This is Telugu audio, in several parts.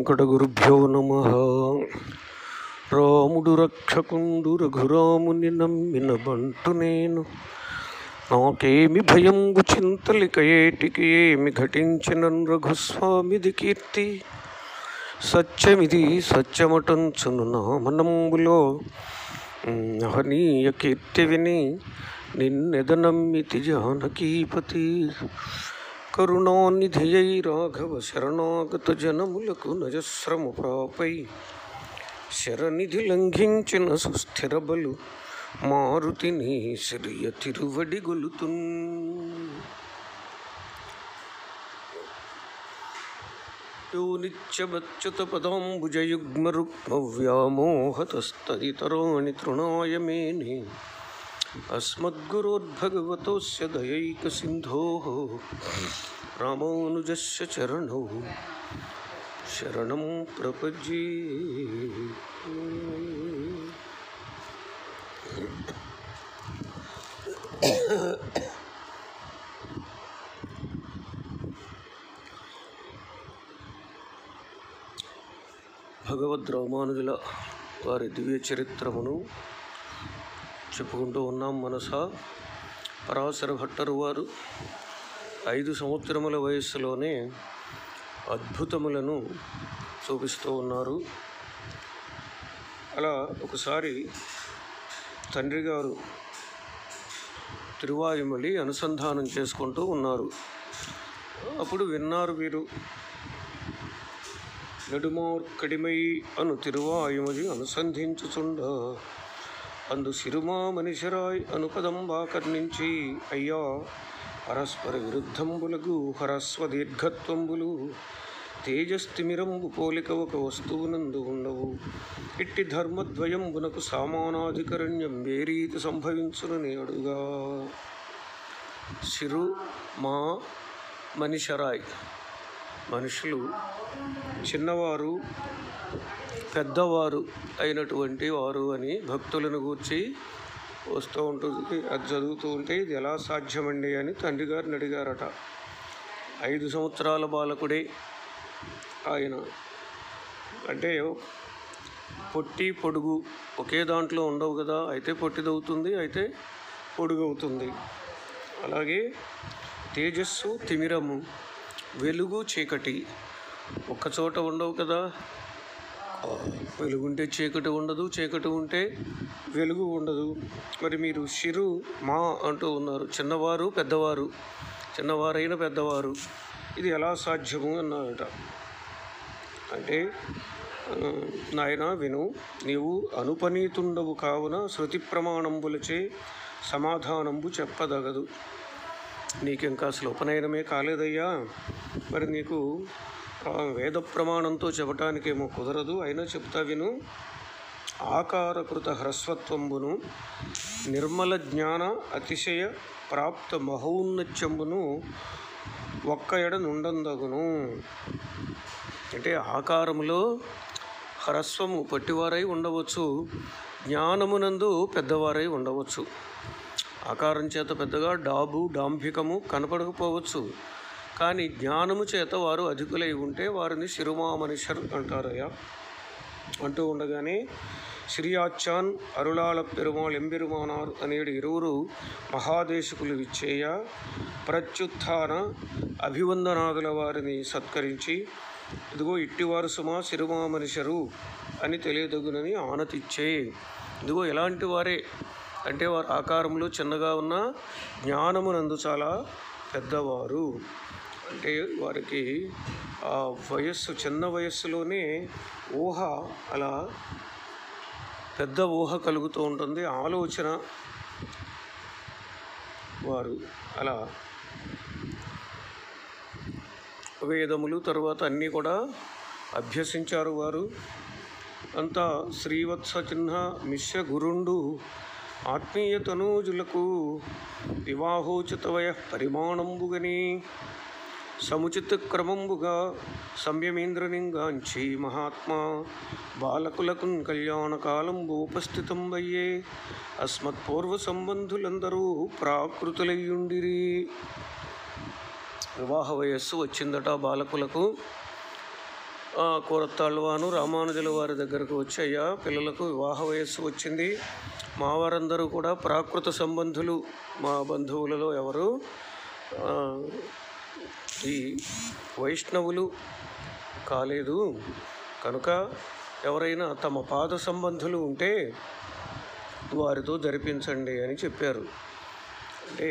శ్రీవేంకటగురుభ్యో నమ రాముడు రక్షకుండు రఘురాముని నమ్మిన బంటు నేను నాకేమి భయంగు చింతలిక ఏటికి ఏమి ఘటించిన రఘుస్వామిది కీర్తి సత్యమిది సత్యమటంచును నామనంబులో అహనీయ కీర్తి విని నిన్నెదనమ్మితి జానకీపతి కరుణానిధియై రాఘవ శరణాగత జనములకు నజస్రము ప్రాపై శరనిధి లంఘించిన సుస్థిర బలు మారుతిని శ్రియ తిరువడి గొలుతున్ యో నిత్యమచ్యుత పదాంబుజయుగ్మరుగ్మవ్యామోహతస్తదితరాణి తృణాయ మేనే अस्मद्गुरोद्भगवतोऽस्य दयैकसिन्धोः रामानुजस्य चरणौ शरणं प्रपज्ये భగవద్ రామానుజుల వారి దివ్య చరిత్రమును చెప్పుకుంటూ ఉన్నాం మనస పరాశర భట్టరు వారు ఐదు సంవత్సరముల వయస్సులోనే అద్భుతములను చూపిస్తూ ఉన్నారు అలా ఒకసారి తండ్రి గారు తిరువాయుమలి అనుసంధానం చేసుకుంటూ ఉన్నారు అప్పుడు విన్నారు వీరు నడుమార్కడిమై అను తిరువాయుమలి అనుసంధించుచుండ అందు సిరుమా మనిషిరాయ్ అనుపదం వాకర్ణించి అయ్యా పరస్పర విరుద్ధంబులకు హరస్వ దీర్ఘత్వంబులు తేజస్తిమిరంబు పోలిక ఒక వస్తువునందు ఉండవు ఇట్టి ధర్మద్వయంబునకు సామానాధికరణ్యం ఏ రీతి సంభవించునని అడుగా సిరు మా మనిషరాయ్ మనుషులు చిన్నవారు పెద్దవారు అయినటువంటి వారు అని భక్తులను గూర్చి వస్తూ ఉంటుంది అది చదువుతూ ఉంటే ఇది ఎలా సాధ్యమండి అని తండ్రి గారిని అడిగారట ఐదు సంవత్సరాల బాలకుడే ఆయన అంటే పొట్టి పొడుగు ఒకే దాంట్లో ఉండవు కదా అయితే పొట్టిదవుతుంది అయితే పొడుగు అవుతుంది అలాగే తేజస్సు తిమిరము వెలుగు చీకటి ఒక్కచోట ఉండవు కదా వెలుగుంటే చీకటి ఉండదు చీకటి ఉంటే వెలుగు ఉండదు మరి మీరు శిరు మా అంటూ ఉన్నారు చిన్నవారు పెద్దవారు చిన్నవారైన పెద్దవారు ఇది ఎలా సాధ్యము అన్నారట అంటే నాయన విను నీవు అనుపనీతుండవు కావున శృతి ప్రమాణంబులచే సమాధానంబు చెప్పదగదు నీకింకా అసలు ఉపనయనమే కాలేదయ్యా మరి నీకు వేద ప్రమాణంతో చెప్పటానికేమో కుదరదు అయినా చెప్తా విను ఆకారకృత హ్రస్వత్వంబును నిర్మల జ్ఞాన అతిశయ ప్రాప్త మహౌన్నత్యంబును ఒక్క ఎడ నుండందగును అంటే ఆకారములో హ్రస్వము పట్టివారై ఉండవచ్చు జ్ఞానమునందు పెద్దవారై ఉండవచ్చు ఆకారం చేత పెద్దగా డాబు డాంభికము కనపడకపోవచ్చు కానీ జ్ఞానము చేత వారు అధికులై ఉంటే వారిని శిరుమామనిషర్ అంటారయ్యా అంటూ ఉండగానే శ్రీయాచాన్ అరుళాళ పెరుమాళ్ ఎంబెరుమానార్ అనేడు ఇరువురు మహాదేశకులు విచ్చేయ ప్రత్యుత్థాన అభివందనాదుల వారిని సత్కరించి ఇదిగో ఇట్టివారు సుమా శిరుమామనిషరు అని తెలియదగునని ఆనతిచ్చే ఇదిగో ఎలాంటి వారే అంటే వారు ఆకారంలో చిన్నగా ఉన్న జ్ఞానమునందు చాలా పెద్దవారు అంటే వారికి ఆ వయస్సు చిన్న వయస్సులోనే ఊహ అలా పెద్ద ఊహ కలుగుతూ ఉంటుంది ఆలోచన వారు అలా వేదములు తర్వాత అన్నీ కూడా అభ్యసించారు వారు అంతా శ్రీవత్స చిహ్న మిశ్ర గురుండు ఆత్మీయ తనూజులకు వివాహోచిత వయ పరిమాణంబుగని సముచిత క్రమంబుగా సంయమేంద్రనింగాంచి మహాత్మా బాలకులకు కళ్యాణ కాలంబు ఉపస్థితం అయ్యే అస్మత్పూర్వ సంబంధులందరూ ప్రాకృతులయ్యుండిరి వివాహ వయస్సు వచ్చిందట బాలకులకు ఆ, కూరత్తాళ్వాను రామానుజుల వారి దగ్గరకు వచ్చి అయ్యా పిల్లలకు వివాహ వయస్సు వచ్చింది మా వారందరూ కూడా ప్రాకృత సంబంధులు మా బంధువులలో ఎవరు ఆ, ఈ వైష్ణవులు కాలేదు కనుక ఎవరైనా తమ పాద సంబంధులు ఉంటే వారితో జరిపించండి అని చెప్పారు అంటే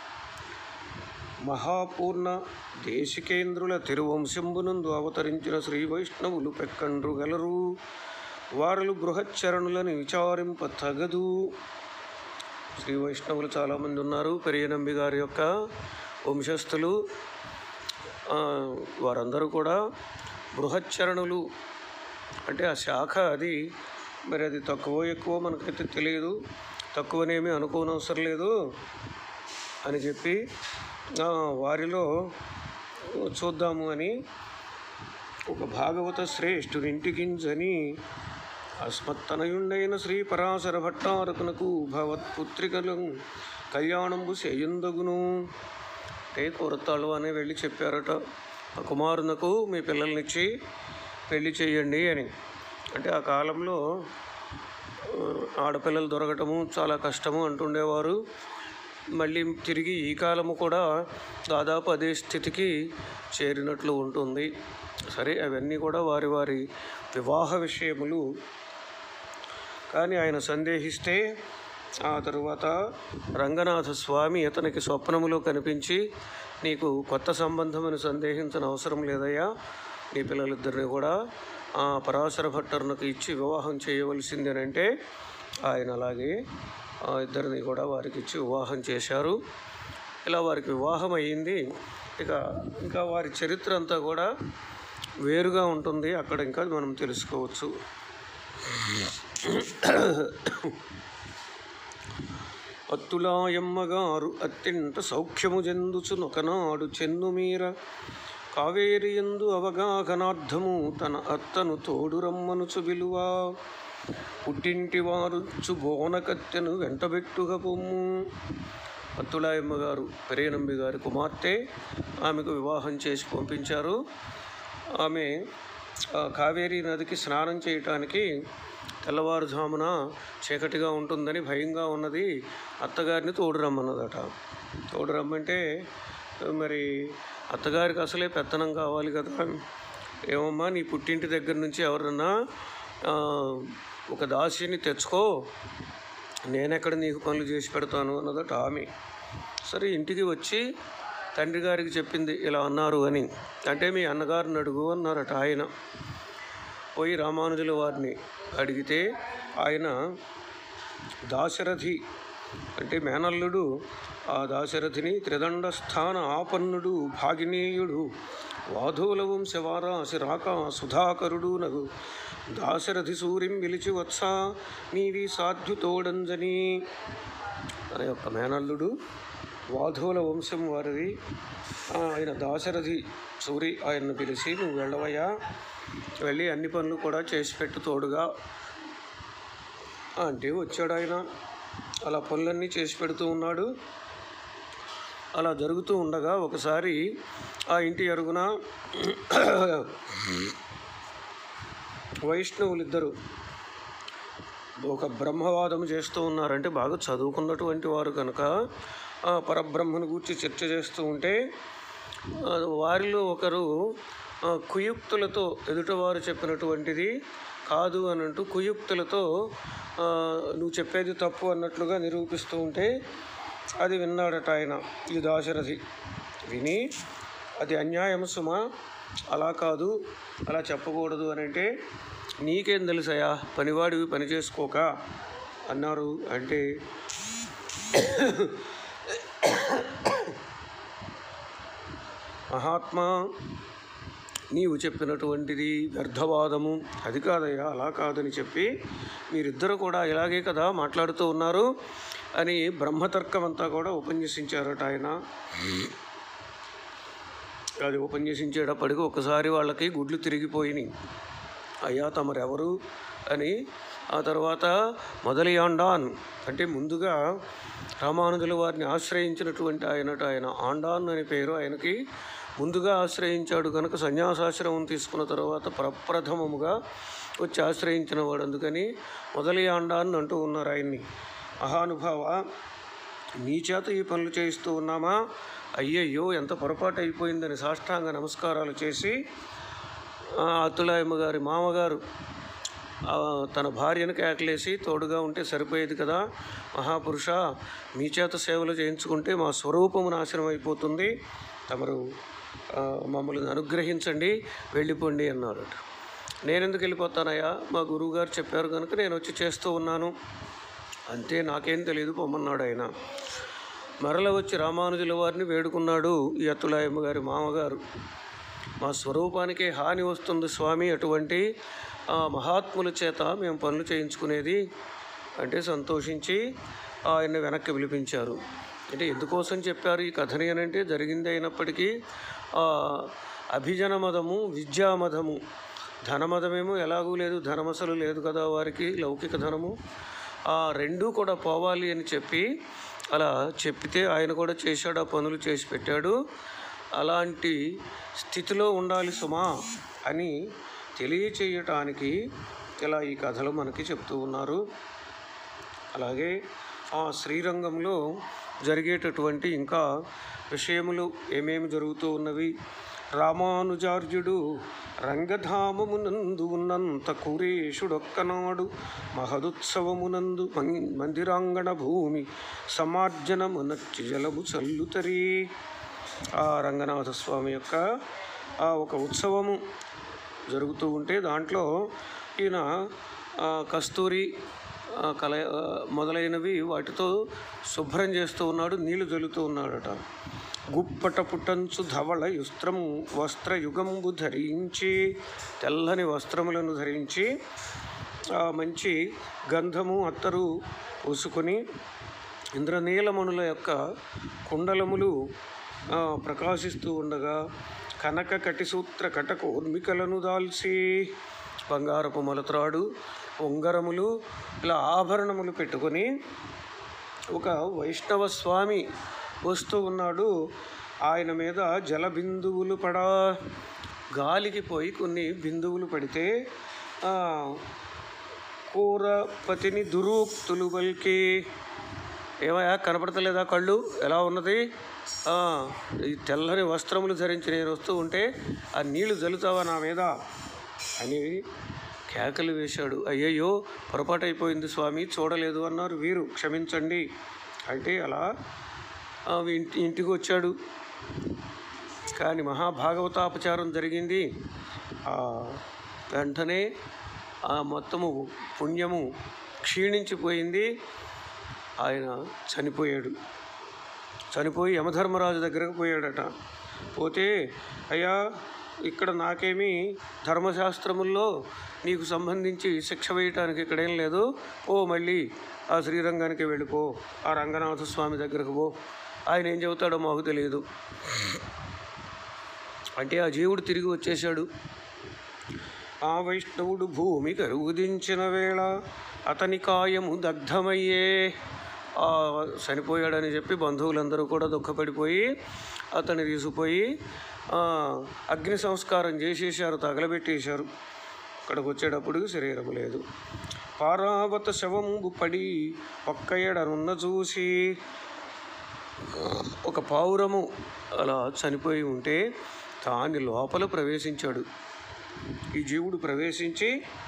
మహాపూర్ణ దేశికేంద్రుల తిరువంశంబునందు అవతరించిన శ్రీ వైష్ణవులు పెక్కండ్రు గలరు వారలు బృహచ్చరణులను విచారింప తగదు శ్రీ వైష్ణవులు చాలామంది ఉన్నారు పెరియనంబి గారి యొక్క వంశస్థులు ఆ, వారందరూ కూడా బృహచ్చరణులు అంటే ఆ శాఖ అది మరి అది తక్కువ ఎక్కువ మనకైతే తెలియదు తక్కువనేమి అనుకోనవసరం లేదు అని చెప్పి ఆ, వారిలో చూద్దాము అని ఒక భాగవత శ్రేష్ఠునింటికించని అస్మత్తనయుండైన శ్రీ పరాశర భట్టారకునకు భవత్పుత్రికలు కళ్యాణంబు చేయుందగును అంటే కొరతాళ్ళు అని వెళ్ళి చెప్పారట ఆ కుమారునకు మీ పిల్లల్నిచ్చి పెళ్లి చేయండి అని అంటే ఆ కాలంలో ఆ, ఆడపిల్లలు దొరకటము చాలా కష్టము అంటుండేవారు మళ్ళీ తిరిగి ఈ కాలము కూడా దాదాపు అదే స్థితికి చేరినట్లు ఉంటుంది సరే అవన్నీ కూడా వారి వారి వివాహ విషయములు కానీ ఆయన సందేహిస్తే ఆ తరువాత రంగనాథ స్వామి అతనికి స్వప్నములో కనిపించి నీకు కొత్త సంబంధం అని సందేహించిన అవసరం లేదయ్యా నీ పిల్లలిద్దరిని కూడా ఆ పరాశర భట్టరునకు ఇచ్చి వివాహం చేయవలసిందేనంటే ఆయన అలాగే ఆ ఇద్దరిని కూడా వారికి ఇచ్చి వివాహం చేశారు ఇలా వారికి వివాహం అయ్యింది ఇక ఇంకా వారి చరిత్ర అంతా కూడా వేరుగా ఉంటుంది అక్కడ ఇంకా మనం తెలుసుకోవచ్చు అత్తులాయమ్మగారు అత్యంత సౌఖ్యము చెందుచునొకనాడు చెన్నుమీర కావేరి ఎందు అవగాహనార్థము తన అత్తను తోడు రమ్మనుచు విలువ పుట్టింటి వారు బోన కత్తెను వెంటబెట్టుగా పొమ్ము అత్తులాయమ్మ గారు పెరేనంబి గారి కుమార్తె ఆమెకు వివాహం చేసి పంపించారు ఆమె ఆ, కావేరీ నదికి స్నానం చేయటానికి తెల్లవారుజామున చీకటిగా ఉంటుందని భయంగా ఉన్నది అత్తగారిని తోడు రమ్మన్నదట తోడు రమ్మంటే మరి అత్తగారికి అసలే పెత్తనం కావాలి కదా ఏమమ్మా నీ పుట్టింటి దగ్గర నుంచి ఎవరన్నా ఆ, ఒక దాసిని తెచ్చుకో నేనెక్కడ నీకు పనులు చేసి పెడతాను అన్నదట ఆమె సరే ఇంటికి వచ్చి తండ్రి గారికి చెప్పింది ఇలా అన్నారు అని అంటే మీ అన్నగారిని అడుగు అన్నారట ఆయన పోయి రామానుజుల వారిని అడిగితే ఆయన దాశరథి అంటే మేనల్లుడు ఆ దాశరథిని త్రిదండ స్థాన ఆపన్నుడు భాగినేయుడు వాధూల వంశవారాసి రాక సుధాకరుడు నగు దాశరథి సూరిం పిలిచి వత్స నీవి సాధ్యుతోడంజని తన యొక్క మేనల్లుడు వాధువుల వంశం వారిది ఆ, ఆయన దాశరథి సూరి ఆయన్ను పిలిచి నువ్వు వెళ్ళవయ్యా వెళ్ళి అన్ని పనులు కూడా చేసి పెట్టు తోడుగా అంటే వచ్చాడు ఆయన అలా పనులన్నీ చేసి పెడుతూ ఉన్నాడు అలా జరుగుతూ ఉండగా ఒకసారి ఆ ఇంటి అరుగున వైష్ణవులిద్దరు ఒక బ్రహ్మవాదం చేస్తూ ఉన్నారంటే బాగా చదువుకున్నటువంటి వారు కనుక ఆ పరబ్రహ్మను గూర్చి చర్చ చేస్తూ ఉంటే ఆ, వారిలో ఒకరు ఆ, కుయుక్తులతో ఎదుటవారు చెప్పినటువంటిది కాదు అని అంటూ కుయుక్తులతో ఆ, నువ్వు చెప్పేది తప్పు అన్నట్లుగా నిరూపిస్తూ ఉంటే అది విన్నాడట ఆయన ఈ దాశరథి విని అది అన్యాయం సుమా అలా కాదు అలా చెప్పకూడదు అని అంటే నీకేం తెలుసయా పనివాడివి పని చేసుకోక అన్నారు అంటే మహాత్మా నీవు చెప్పినటువంటిది వ్యర్థవాదము అది కాదయ్యా అలా కాదని చెప్పి మీరిద్దరు కూడా ఇలాగే కదా మాట్లాడుతూ ఉన్నారు అని బ్రహ్మతర్కం అంతా కూడా ఉపన్యసించారట ఆయన అది ఉపన్యసించేటప్పటికి ఒకసారి వాళ్ళకి గుడ్లు తిరిగిపోయినాయి అయ్యా తమరెవరు అని ఆ తర్వాత మొదలయాండాన్ అంటే ముందుగా రామానుజుల వారిని ఆశ్రయించినటువంటి ఆయనట ఆయన ఆండాన్ అనే పేరు ఆయనకి ముందుగా ఆశ్రయించాడు కనుక సన్యాసాశ్రమం తీసుకున్న తర్వాత ప్రప్రథమముగా వచ్చి ఆశ్రయించిన వాడు అందుకని మొదలియాండా అని అంటూ ఉన్నారు ఆయన్ని మహానుభావ నీ చేత ఈ పనులు చేయిస్తూ ఉన్నామా అయ్యయ్యో ఎంత పొరపాటు అయిపోయిందని సాష్టాంగ నమస్కారాలు చేసి ఆ, అతులాయమ్మ గారి మామగారు ఆ, తన భార్యను కేకలేసి తోడుగా ఉంటే సరిపోయేది కదా మహాపురుష మీ చేత సేవలు చేయించుకుంటే మా స్వరూపము నాశనం అయిపోతుంది తమరు ఆ, మమ్మల్ని అనుగ్రహించండి వెళ్ళిపోండి అన్నారట నేను ఎందుకు వెళ్ళిపోతానయ్యా మా గురువుగారు చెప్పారు కనుక నేను వచ్చి చేస్తూ ఉన్నాను అంతే నాకేం తెలియదు పొమ్మన్నాడు ఆయన మరల వచ్చి రామానుజుల వారిని వేడుకున్నాడు ఈ అత్తులాయమ్మ గారి మామగారు మా స్వరూపానికే హాని వస్తుంది స్వామి అటువంటి ఆ మహాత్ముల చేత మేము పనులు చేయించుకునేది అంటే సంతోషించి ఆయన్ని వెనక్కి పిలిపించారు అంటే ఎందుకోసం చెప్పారు ఈ కథని అని అంటే జరిగింది అయినప్పటికీ ఆ, అభిజన మదము విద్యామదము ధనమదమేమో ఎలాగూ లేదు ధనమసలు లేదు కదా వారికి లౌకిక ధనము ఆ రెండూ కూడా పోవాలి అని చెప్పి అలా చెప్పితే ఆయన కూడా చేశాడు ఆ పనులు చేసి పెట్టాడు అలాంటి స్థితిలో ఉండాలి సుమా అని తెలియచేయటానికి ఇలా ఈ కథలు మనకి చెప్తూ ఉన్నారు అలాగే ఆ శ్రీరంగంలో జరిగేటటువంటి ఇంకా విషయములు ఏమేమి జరుగుతూ ఉన్నవి రామానుజార్యుడు రంగధామమునందు ఉన్నంత కురేషుడొక్కనాడు మహదుత్సవమునందు మం- మందిరాంగణ భూమి సమార్జనమునచ్చి జలము చల్లుతరి ఆ రంగనాథ స్వామి యొక్క ఆ ఒక ఉత్సవము జరుగుతూ ఉంటే దాంట్లో ఈయన ఆ, కస్తూరి ఆ, కల ఆ, మొదలైనవి వాటితో శుభ్రం చేస్తూ ఉన్నాడు నీళ్లు జల్లుతూ ఉన్నాడట గుప్పట పుట్టంచు ధవళ యుస్త్రము వస్త్రయుగంబు ధరించి తెల్లని వస్త్రములను ధరించి ఆ, మంచి గంధము అత్తరు పూసుకొని ఇంద్రనీలమణుల యొక్క కుండలములు ఆ, ప్రకాశిస్తూ ఉండగా కనక కటిసూత్ర కటకోర్మికలను దాల్చి బంగారపు మొలత్రాడు ఉంగరములు ఇలా ఆభరణములు పెట్టుకొని ఒక వైష్ణవ స్వామి వస్తూ ఉన్నాడు ఆయన మీద జల బిందువులు పడా గాలికి పోయి కొన్ని బిందువులు పడితే ఆ, కూరపతిని దురూక్తులు బల్కి ఏమయ్యా కనపడతలేదా కళ్ళు ఎలా ఉన్నది ఆ, ఈ తెల్లని వస్త్రములు ధరించి నేను వస్తూ ఉంటే ఆ నీళ్లు జల్లుతావా నా మీద అని కేకలు వేశాడు అయ్యయ్యో పొరపాటు అయిపోయింది స్వామి చూడలేదు అన్నారు వీరు క్షమించండి అంటే అలా ఆ, ఇంటి ఇంటికి వచ్చాడు కానీ మహాభాగవతాపచారం జరిగింది ఆ, వెంటనే ఆ మొత్తము పుణ్యము క్షీణించిపోయింది ఆయన చనిపోయాడు చనిపోయి యమధర్మరాజు దగ్గరకు పోయాడట పోతే అయ్యా ఇక్కడ నాకేమీ ధర్మశాస్త్రముల్లో నీకు సంబంధించి శిక్ష వేయటానికి ఇక్కడేం లేదు ఓ మళ్ళీ ఆ శ్రీరంగానికి వెళ్ళిపో ఆ రంగనాథ స్వామి దగ్గరకు పో ఆయన ఏం చెబుతాడో మాకు తెలియదు అంటే ఆ జీవుడు తిరిగి వచ్చేశాడు ఆ వైష్ణవుడు భూమి కరుగుదించిన వేళ అతని కాయము దగ్ధమయ్యే ఆ చనిపోయాడని చెప్పి బంధువులందరూ కూడా దుఃఖపడిపోయి అతన్ని తీసుకుపోయి ఆ, అగ్ని సంస్కారం చేసేసారు తగలబెట్టేశారు అక్కడికి వచ్చేటప్పుడు శరీరం లేదు పారావత శవంబు పడి ఒక్క ఎడనున్న చూసి ఒక పావురము అలా చనిపోయి ఉంటే దాని లోపల ప్రవేశించాడు ఈ జీవుడు ప్రవేశించి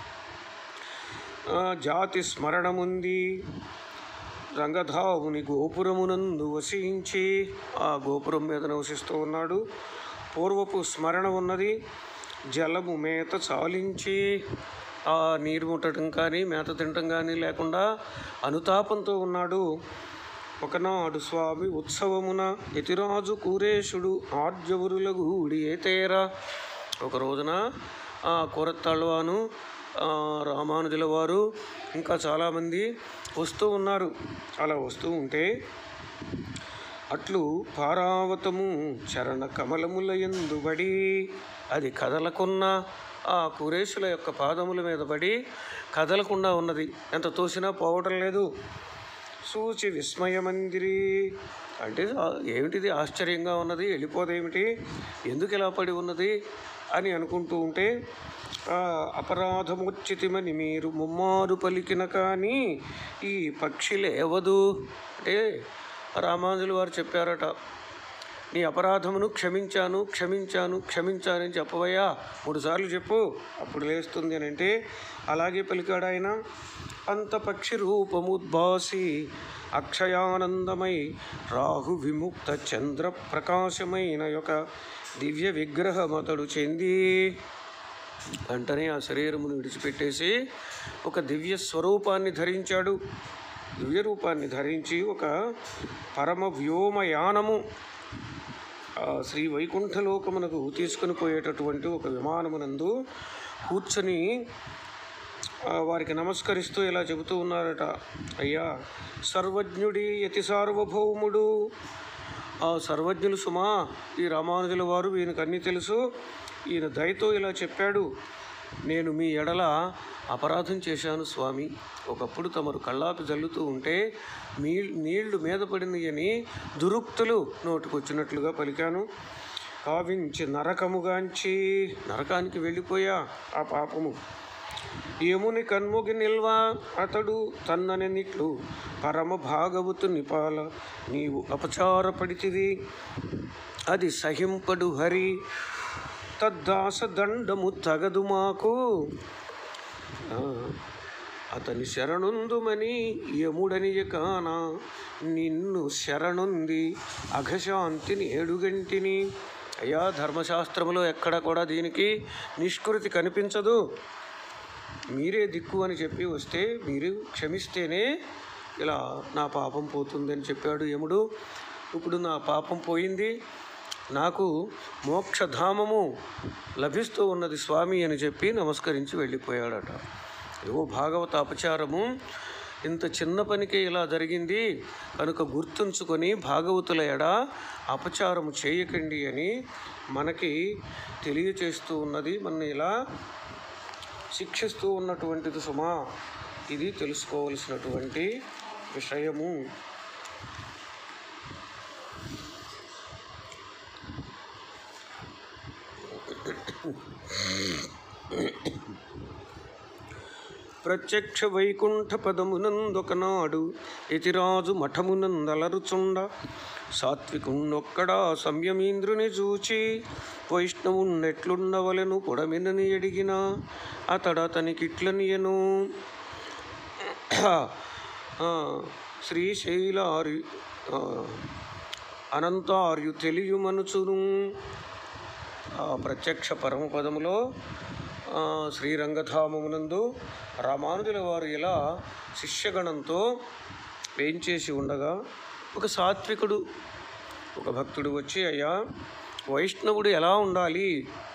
ఆ, జాతి స్మరణముంది రంగధావుని గోపురమునందు వసించి ఆ గోపురం మీద నివసిస్తూ ఉన్నాడు పూర్వపు స్మరణ ఉన్నది జలము మేత చాలించి ఆ నీరు ముట్టడం కానీ మేత తినటం కానీ లేకుండా అనుతాపంతో ఉన్నాడు ఒకనాడు స్వామి ఉత్సవమున యతిరాజు కూరేశుడు ఆర్జవరుల గూడి ఏతేరా ఒక రోజున ఆ కూరత్తాళ్వాను ఆ, రామానుజుల వారు ఇంకా చాలామంది వస్తూ ఉన్నారు అలా వస్తూ ఉంటే అట్లు పారావతము చరణ కమలముల ఎందుబడి అది కదలకున్న ఆ కురేషుల యొక్క పాదముల మీద పడి కదలకుండా ఉన్నది ఎంత తోసినా పోవటం లేదు సూచి విస్మయమందిరి అంటే ఆ- ఏమిటిది ఆశ్చర్యంగా ఉన్నది వెళ్ళిపోదేమిటి ఎందుకు ఇలా పడి ఉన్నది అని అనుకుంటూ ఉంటే ఆ, అపరాధముచ్చితిమని మీరు ముమ్మారు పలికిన కానీ ఈ పక్షి లేవదు అంటే రామానుజులు వారు చెప్పారట నీ అపరాధమును క్షమించాను క్షమించాను క్షమించానని చెప్పవయ్యా మూడుసార్లు చెప్పు అప్పుడు లేస్తుంది అని అంటే అలాగే పలికాడు ఆయన అంత పక్షి రూపముద్భాసి అక్షయానందమై రాహు విముక్త చంద్ర ప్రకాశమైన యొక్క దివ్య విగ్రహమతడు చెంది వెంటనే ఆ శరీరమును విడిచిపెట్టేసి ఒక దివ్య స్వరూపాన్ని ధరించాడు దివ్య రూపాన్ని ధరించి ఒక పరమ వ్యోమయానము ఆ శ్రీ వైకుంఠలోకమునకు తీసుకుని పోయేటటువంటి ఒక విమానమునందు కూర్చొని ఆ, వారికి నమస్కరిస్తూ ఇలా చెబుతూ ఉన్నారట అయ్యా సర్వజ్ఞుడి యతి సార్వభౌముడు ఆ సర్వజ్ఞులు సుమా ఈ రామానుజుల వారు ఈయనకు అన్నీ తెలుసు ఈయన దయతో ఇలా చెప్పాడు నేను మీ ఎడల అపరాధం చేశాను స్వామి ఒకప్పుడు తమరు కళ్ళాపి జల్లుతూ ఉంటే మీ నీళ్లు మీద పడినయని దురుక్తులు నోటికొచ్చినట్లుగా పలికాను కావించి నరకముగాంచి నరకానికి వెళ్ళిపోయా ఆ పాపము యముని కన్ముగి నిల్వ అతడు తన్ననెనిట్లు పరమ భాగవతు నిపాల నీవు అపచారపడితివి అది సహింపడు హరి తద్దాస దండము తగదు మాకు ఆ, అతని శరణుందుమని యముడనియ కాన నిన్ను శరణుంది అఘశాంతిని ఏడుగంటిని అయ్యా ధర్మశాస్త్రములో ఎక్కడ కూడా దీనికి నిష్కృతి కనిపించదు మీరే దిక్కు అని చెప్పి వస్తే మీరు క్షమిస్తేనే ఇలా నా పాపం పోతుందని చెప్పాడు యముడు ఇప్పుడు నా పాపం పోయింది నాకు మోక్షధామము లభిస్తూ ఉన్నది స్వామి అని చెప్పి నమస్కరించి వెళ్ళిపోయాడట ఏవో భాగవత అపచారము ఇంత చిన్న పనికే ఇలా జరిగింది కనుక గుర్తుంచుకొని భాగవతుల ఎడ అపచారము చేయకండి అని మనకి తెలియచేస్తూ ఉన్నది మన ఇలా శిక్షిస్తూ ఉన్నటువంటిది సుమా ఇది తెలుసుకోవలసినటువంటి విషయము ప్రత్యక్ష వైకుంఠ పదమునందొకనాడు యతిరాజు మఠమునందలరుచుండ సాత్వికుణ్ణొక్కడా సంయమీంద్రుని చూచి వైష్ణవున్నెట్లుండవలెను పొడమినని ఎడిగిన అతడతనికిట్లనియను ఆ, శ్రీశైలారి ఆ, అనంతార్యు తెలియమనుచును ఆ ప్రత్యక్ష పరమపదములో ఆ, శ్రీరంగధామమునందు రామానుజుల వారు ఇలా శిష్యగణంతో వేయించేసి ఉండగా ఒక సాత్వికుడు ఒక భక్తుడు వచ్చి అయ్యా వైష్ణవుడు ఎలా ఉండాలి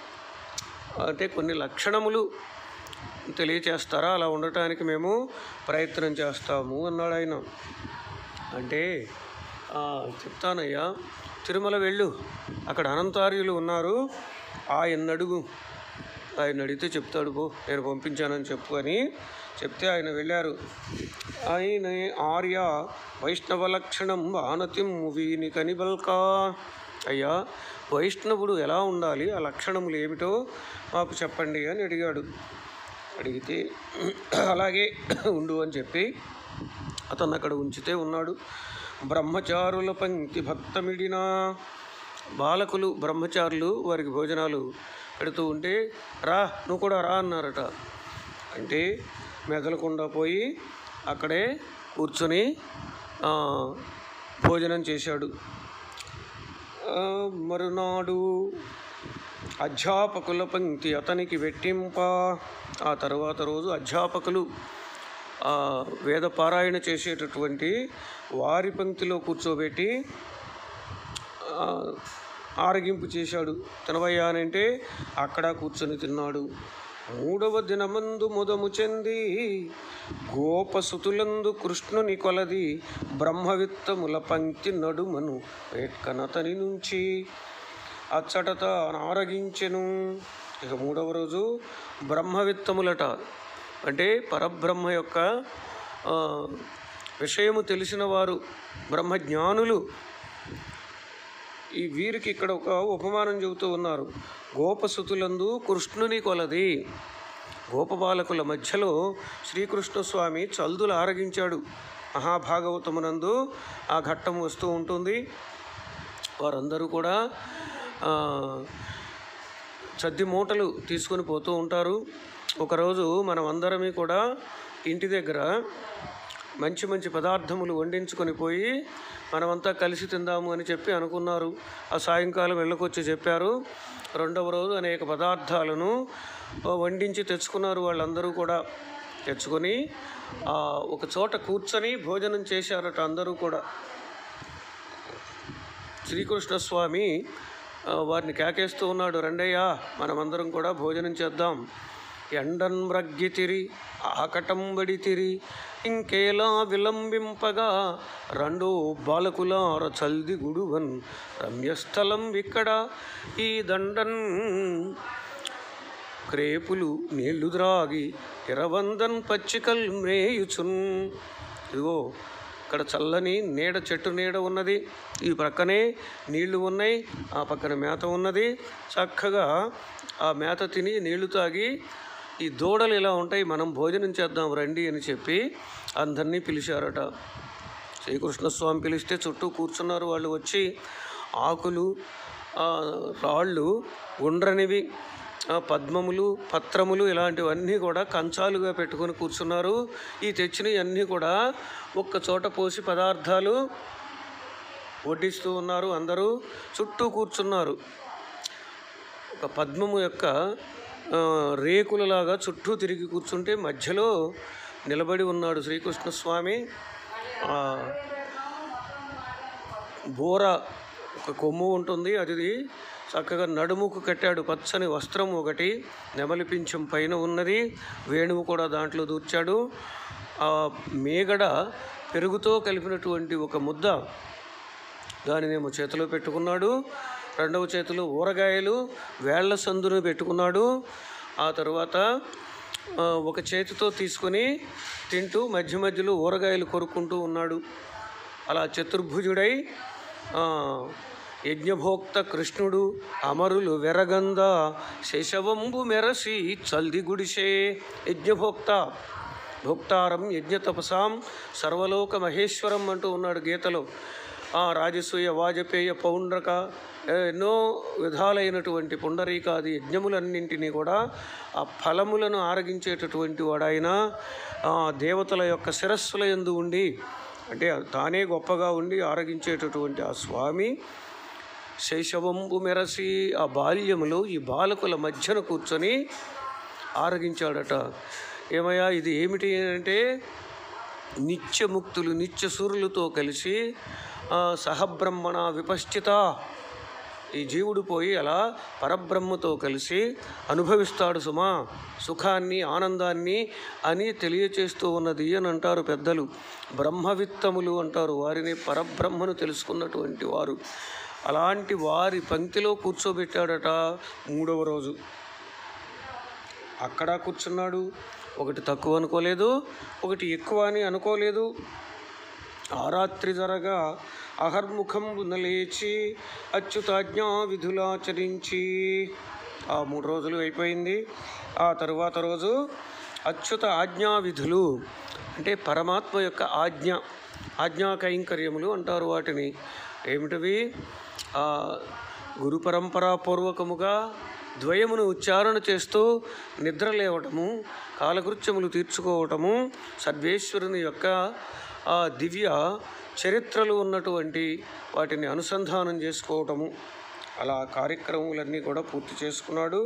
అంటే కొన్ని లక్షణములు తెలియచేస్తారా అలా ఉండటానికి మేము ప్రయత్నం చేస్తాము అన్నాడు ఆయన అంటే "ఆ, చెప్తానయ్యా తిరుమల వెళ్ళు అక్కడ అనంతార్యులు ఉన్నారు ఆయన అడుగు ఆయన అడిగితే చెప్తాడు పో నేను పంపించానని చెప్పు అని చెప్తే ఆయన వెళ్ళారు ఆయన ఆర్య వైష్ణవ లక్షణం ఆనతిం వీని కనిబల్కా అయ్యా వైష్ణవుడు ఎలా ఉండాలి ఆ లక్షణములు ఏమిటో మాకు చెప్పండి అని అడిగాడు అడిగితే అలాగే ఉండు అని చెప్పి అతను అక్కడ ఉంచితే ఉన్నాడు బ్రహ్మచారుల పంక్తి భక్తమిడిన బాలకులు బ్రహ్మచారులు వారికి భోజనాలు పెడుతూ ఉంటే రా నువ్వు కూడా రా అన్నారట అంటే మెదలకుండా పోయి అక్కడే కూర్చొని ఆ, భోజనం చేశాడు ఆ, మరునాడు అధ్యాపకుల పంక్తి అతనికి వెట్టింప ఆ తర్వాత రోజు అధ్యాపకులు ఆ, వేద పారాయణ చేసేటటువంటి వారి పంక్తిలో కూర్చోబెట్టి ఆ, ఆరగింపు చేశాడు తినవయ్యా అని అంటే అక్కడ కూర్చొని తిన్నాడు మూడవ దినమందు ముదము చెంది గోపసుతులందు కృష్ణుని కొలది బ్రహ్మవిత్తముల పంక్తి నడుమను పేట్కనతని నుంచి అచ్చటత ఆరగించెను ఇక మూడవ రోజు బ్రహ్మవిత్తములట అంటే పరబ్రహ్మ యొక్క ఆ, విషయము తెలిసిన వారు బ్రహ్మజ్ఞానులు ఈ వీరికి ఇక్కడ ఒక ఉపమానం చెబుతూ ఉన్నారు గోపసుతులందు కృష్ణుని కొలది గోపబాలకుల మధ్యలో శ్రీకృష్ణ స్వామి చల్దులు ఆరగించాడు మహాభాగవతమునందు ఆ ఘట్టం వస్తూ ఉంటుంది వారందరూ కూడా ఆ, సద్ది మూటలు తీసుకొని పోతూ ఉంటారు ఒకరోజు మనం అందరమీ కూడా ఇంటి దగ్గర మంచి మంచి పదార్థములు వండించుకొని పోయి మనమంతా కలిసి తిందాము అని చెప్పి అనుకున్నారు ఆ సాయంకాలం వెళ్ళకొచ్చి చెప్పారు రెండవ రోజు అనేక పదార్థాలను ఆ, వండించి తెచ్చుకున్నారు వాళ్ళందరూ కూడా తెచ్చుకొని ఆ, ఒక చోట కూర్చొని భోజనం చేశారట అందరూ కూడా శ్రీకృష్ణ స్వామి ఆ, వారిని కేకేస్తూ ఉన్నాడు రండయ్యా మనమందరం కూడా భోజనం చేద్దాం ఎండన్ మ్రగ్గితిరి ఆకటంబడితిరి ఇంకేలా విలంబింపగా రెండో బాలకులార చల్ది గుడువన్ రమ్యస్థలం ఇక్కడ ఈ దండన్ క్రేపులు నీళ్లు ద్రాగి ఇరవందన్ పచ్చికల్ మ్రేయుచున్ ఇదిగో ఇక్కడ చల్లని నీడ చెట్టు నీడ ఉన్నది ఈ ప్రక్కనే నీళ్లు ఉన్నాయి ఆ పక్కన మేత ఉన్నది చక్కగా ఆ మేత తిని నీళ్లు తాగి ఈ దూడలు ఇలా ఉంటాయి మనం భోజనం చేద్దాం రండి అని చెప్పి అందరినీ పిలిచారట శ్రీకృష్ణ స్వామి పిలిస్తే చుట్టూ కూర్చున్నారు వాళ్ళు వచ్చి ఆకులు ఆ, రాళ్ళు గుండ్రనివి ఆ, పద్మములు పత్రములు ఇలాంటివన్నీ కూడా కంచాలుగా పెట్టుకొని కూర్చున్నారు ఈ తెచ్చినవి అన్నీ కూడా ఒక్క చోట పోసి పదార్థాలు వడ్డిస్తూ ఉన్నారు అందరూ చుట్టూ కూర్చున్నారు ఒక పద్మము యొక్క ఆ, రేకులలాగా చుట్టూ తిరిగి కూర్చుంటే మధ్యలో నిలబడి ఉన్నాడు శ్రీకృష్ణ స్వామి ఆ, బోర ఒక కొమ్ము ఉంటుంది అది చక్కగా నడుముకు కట్టాడు పచ్చని వస్త్రం ఒకటి నెమలి పింఛం పైన ఉన్నది వేణువు కూడా దాంట్లో దూర్చాడు ఆ మేగడ పెరుగుతో కలిపినటువంటి ఒక ముద్ద దానినేమో చేతిలో పెట్టుకున్నాడు రెండవ చేతిలో ఊరగాయలు వేళ్ల సందును పెట్టుకున్నాడు ఆ తర్వాత ఆ, ఒక చేతితో తీసుకొని తింటూ మధ్య మధ్యలో ఊరగాయలు కొరుక్కుంటూ ఉన్నాడు అలా చతుర్భుజుడై ఆ, యజ్ఞభోక్త కృష్ణుడు అమరులు వెరగంద శశవంబు మెరసి చల్ది గుడిసే యజ్ఞభోక్త భోక్తారం యజ్ఞతపసాం సర్వలోక మహేశ్వరం అంటూ ఉన్నాడు గీతలో ఆ రాజసూయ వాజపేయ పౌండ్రక ఎన్నో విధాలైనటువంటి పుండరీకాది యజ్ఞములన్నింటినీ కూడా ఆ ఫలములను ఆరగించేటటువంటి వాడాయన ఆ దేవతల యొక్క శిరస్సుల యందు ఉండి అంటే తానే గొప్పగా ఉండి ఆరగించేటటువంటి ఆ స్వామి శైశవంబు మెరసి ఆ బాల్యములో ఈ బాలకుల మధ్యన కూర్చొని ఆరగించాడట ఏమయ్యా ఇది ఏమిటి అంటే నిత్యముక్తులు నిత్య సూర్యులతో కలిసి ఆ, సహబ్రహ్మణ విపశ్చిత ఈ జీవుడు పోయి అలా పరబ్రహ్మతో కలిసి అనుభవిస్తాడు సుమా సుఖాన్ని ఆనందాన్ని అని తెలియచేస్తూ ఉన్నది అని అంటారు పెద్దలు బ్రహ్మవిత్తములు అంటారు వారిని పరబ్రహ్మను తెలుసుకున్నటువంటి వారు అలాంటి వారి పంక్తిలో కూర్చోబెట్టాడట మూడవ రోజు అక్కడ కూర్చున్నాడు ఒకటి తక్కువ అనుకోలేదు ఒకటి ఎక్కువ అని అనుకోలేదు ఆ రాత్రి జరగా అహర్ముఖం లేచి అచ్యుతాజ్ఞా విధులాచరించి ఆ మూడు రోజులు అయిపోయింది ఆ తరువాత రోజు అచ్యుత ఆజ్ఞా విధులు అంటే పరమాత్మ యొక్క ఆజ్ఞ ఆజ్ఞా కైంకర్యములు అంటారు వాటిని ఏమిటవి ఆ గురు పరంపరాపూర్వకముగా ద్వయమును ఉచ్చారణ చేస్తూ నిద్ర లేవటము కాలకృత్యములు తీర్చుకోవటము సర్వేశ్వరుని యొక్క ఆ దివ్య చరిత్రలు ఉన్నటువంటి వాటిని అనుసంధానం చేసుకోవటము అలా కార్యక్రమములన్నీ కూడా పూర్తి చేసుకున్నాడు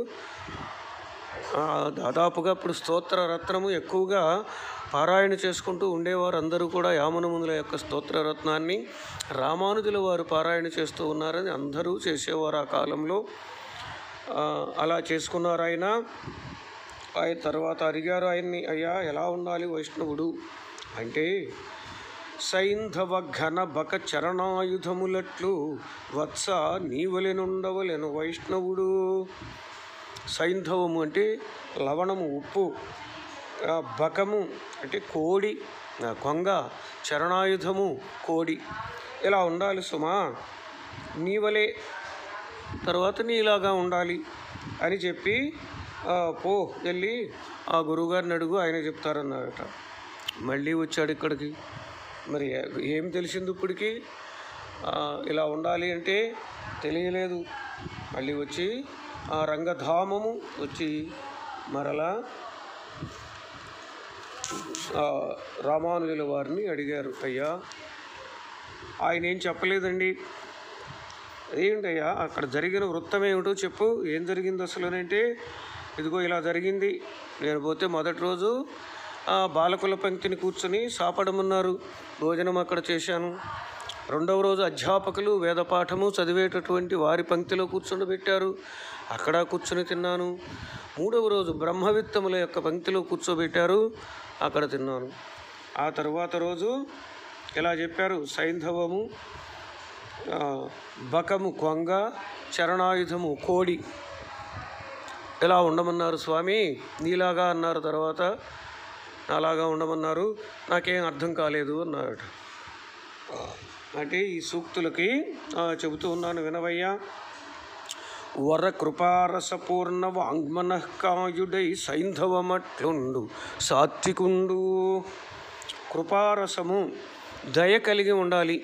ఆ, దాదాపుగా ఇప్పుడు స్తోత్ర రత్నము ఎక్కువగా పారాయణ చేసుకుంటూ ఉండేవారు అందరూ కూడా యామనమునుల యొక్క స్తోత్ర రత్నాన్ని రామానుజుల వారు పారాయణ చేస్తూ ఉన్నారని అందరూ చేసేవారు ఆ కాలంలో ఆ, అలా చేసుకున్నారు ఆయన ఆయన తర్వాత అడిగారు ఆయన్ని అయ్యా ఎలా ఉండాలి వైష్ణవుడు అంటే సైంధవ ఘన బక చరణాయుధములట్లు వత్స నీవలెనుండవలెను వైష్ణవుడు సైంధవము అంటే లవణము ఉప్పు ఆ, బకము అంటే కోడి ఆ, కొంగ చరణాయుధము కోడి ఇలా ఉండాలి సుమా నీవలే తర్వాత నీలాగా ఉండాలి అని చెప్పి "ఆ, పో వెళ్ళి ఆ గురువుగారిని అడుగు ఆయన చెప్తారన్నారట మళ్ళీ వచ్చాడు ఇక్కడికి మరి ఏ- ఏం తెలిసింది ఇప్పటికి ఆ, ఇలా ఉండాలి అంటే తెలియలేదు మళ్ళీ వచ్చి ఆ రంగధామము వచ్చి మరలా ఆ, రామానుజుల వారిని అడిగారు అయ్యా ఆయన ఏం చెప్పలేదండి ఏంటయ్యా అక్కడ జరిగిన వృత్తం ఏమిటో చెప్పు ఏం జరిగింది అసలు అంటే ఇదిగో ఇలా జరిగింది నేను పోతే మొదటి రోజు ఆ బాలకుల పంక్తిని కూర్చొని సాపడమన్నారు భోజనం అక్కడ చేశాను రెండవ రోజు అధ్యాపకులు వేదపాఠము చదివేటటువంటి వారి పంక్తిలో కూర్చోబెట్టారు అక్కడ కూర్చొని తిన్నాను మూడవ రోజు బ్రహ్మవిత్తముల యొక్క పంక్తిలో కూర్చోబెట్టారు అక్కడ తిన్నాను ఆ తరువాత రోజు ఇలా చెప్పారు సైంధవము ఆ, బకము కొంగ చరణాయుధము కోడి ఇలా ఉండమన్నారు స్వామి నీలాగా అన్నారు తర్వాత నాలాగా ఉండమన్నారు నాకేం అర్థం కాలేదు అన్నారట అంటే ఈ సూక్తులకి ఆ, చెబుతూ ఉన్నాను వినవయ్యా వర కృపారసపూర్ణ వాంగ్మనఃకాయుడై సైంధవమట్లుండు సాత్వికుండు కృపారసము దయ కలిగి ఉండాలి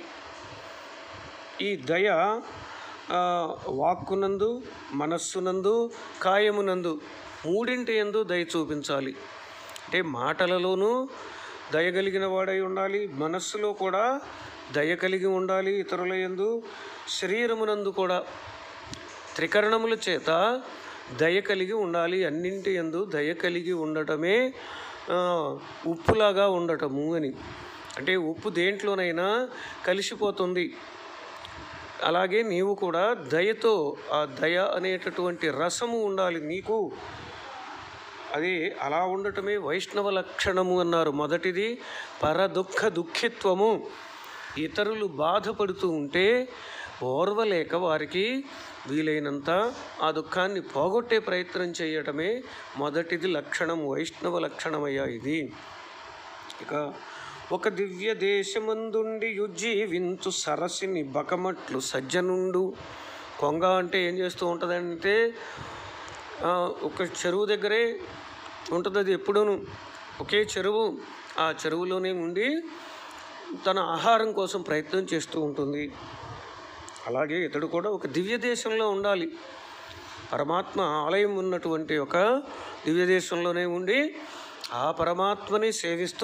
ఈ దయ ఆ, వాక్కునందు మనస్సునందు కాయమునందు మూడింటి యందు దయ చూపించాలి అంటే మాటలలోనూ దయ కలిగిన వాడై ఉండాలి మనస్సులో కూడా దయ కలిగి ఉండాలి ఇతరుల యందు శరీరమునందు కూడా త్రికరణముల చేత దయ కలిగి ఉండాలి అన్నింటి యందు దయ కలిగి ఉండటమే ఆ, ఉప్పులాగా ఉండటము అని అంటే ఉప్పు దేంట్లోనైనా కలిసిపోతుంది అలాగే నీవు కూడా దయతో ఆ దయ అనేటటువంటి రసము ఉండాలి నీకు అది అలా ఉండటమే వైష్ణవ లక్షణము అన్నారు మొదటిది పరదుఃఖ దుఃఖిత్వము ఇతరులు బాధపడుతూ ఉంటే ఓర్వలేక వారికి వీలైనంత ఆ దుఃఖాన్ని పోగొట్టే ప్రయత్నం చేయటమే మొదటిది లక్షణం వైష్ణవ లక్షణమయ్యా ఇది ఇక ఒక దివ్య దేశమందుండి యుజ్జీవించు సరసిని బకమట్లు సజ్జనుండు కొంగ అంటే ఏం చేస్తూ ఉంటుందంటే ఆ, ఒక చెరువు దగ్గరే ఉంటుంది అది ఎప్పుడూను ఒకే చెరువు ఆ చెరువులోనే ఉండి తన ఆహారం కోసం ప్రయత్నం చేస్తూ ఉంటుంది అలాగే ఇతడు కూడా ఒక దివ్య దేశంలో ఉండాలి పరమాత్మ ఆలయం ఉన్నటువంటి ఒక దివ్య దేశంలోనే ఉండి ఆ పరమాత్మని సేవిస్తూ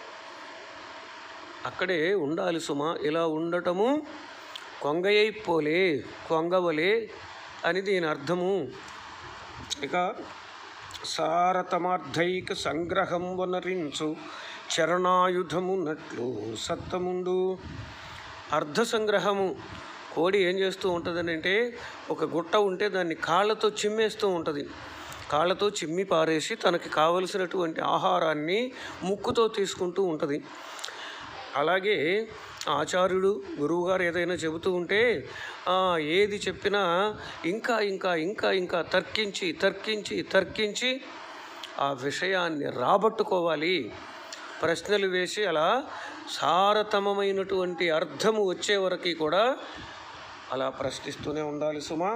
అక్కడే ఉండాలి సుమ ఇలా ఉండటము కొంగయ్య పోలే కొంగవలే అని దీని అర్థము ఇక సారతమార్థైక సంగ్రహం వనరించు చరణాయుధమునట్లు సత్తముండు అర్ధ సంగ్రహము కోడి ఏం చేస్తూ ఉంటుందని అంటే ఒక గుట్ట ఉంటే దాన్ని కాళ్ళతో చిమ్మేస్తూ ఉంటుంది కాళ్ళతో చిమ్మి పారేసి తనకి కావలసినటువంటి ఆహారాన్ని ముక్కుతో తీసుకుంటూ ఉంటుంది అలాగే ఆచార్యుడు గురువుగారు ఏదైనా చెబుతూ ఉంటే ఆ, ఏది చెప్పినా ఇంకా ఇంకా ఇంకా ఇంకా తర్కించి తర్కించి తర్కించి ఆ విషయాన్ని రాబట్టుకోవాలి ప్రశ్నలు వేసి అలా సారతమమైనటువంటి అర్థము వచ్చే వరకు కూడా అలా ప్రశ్నిస్తూనే ఉండాలి సుమా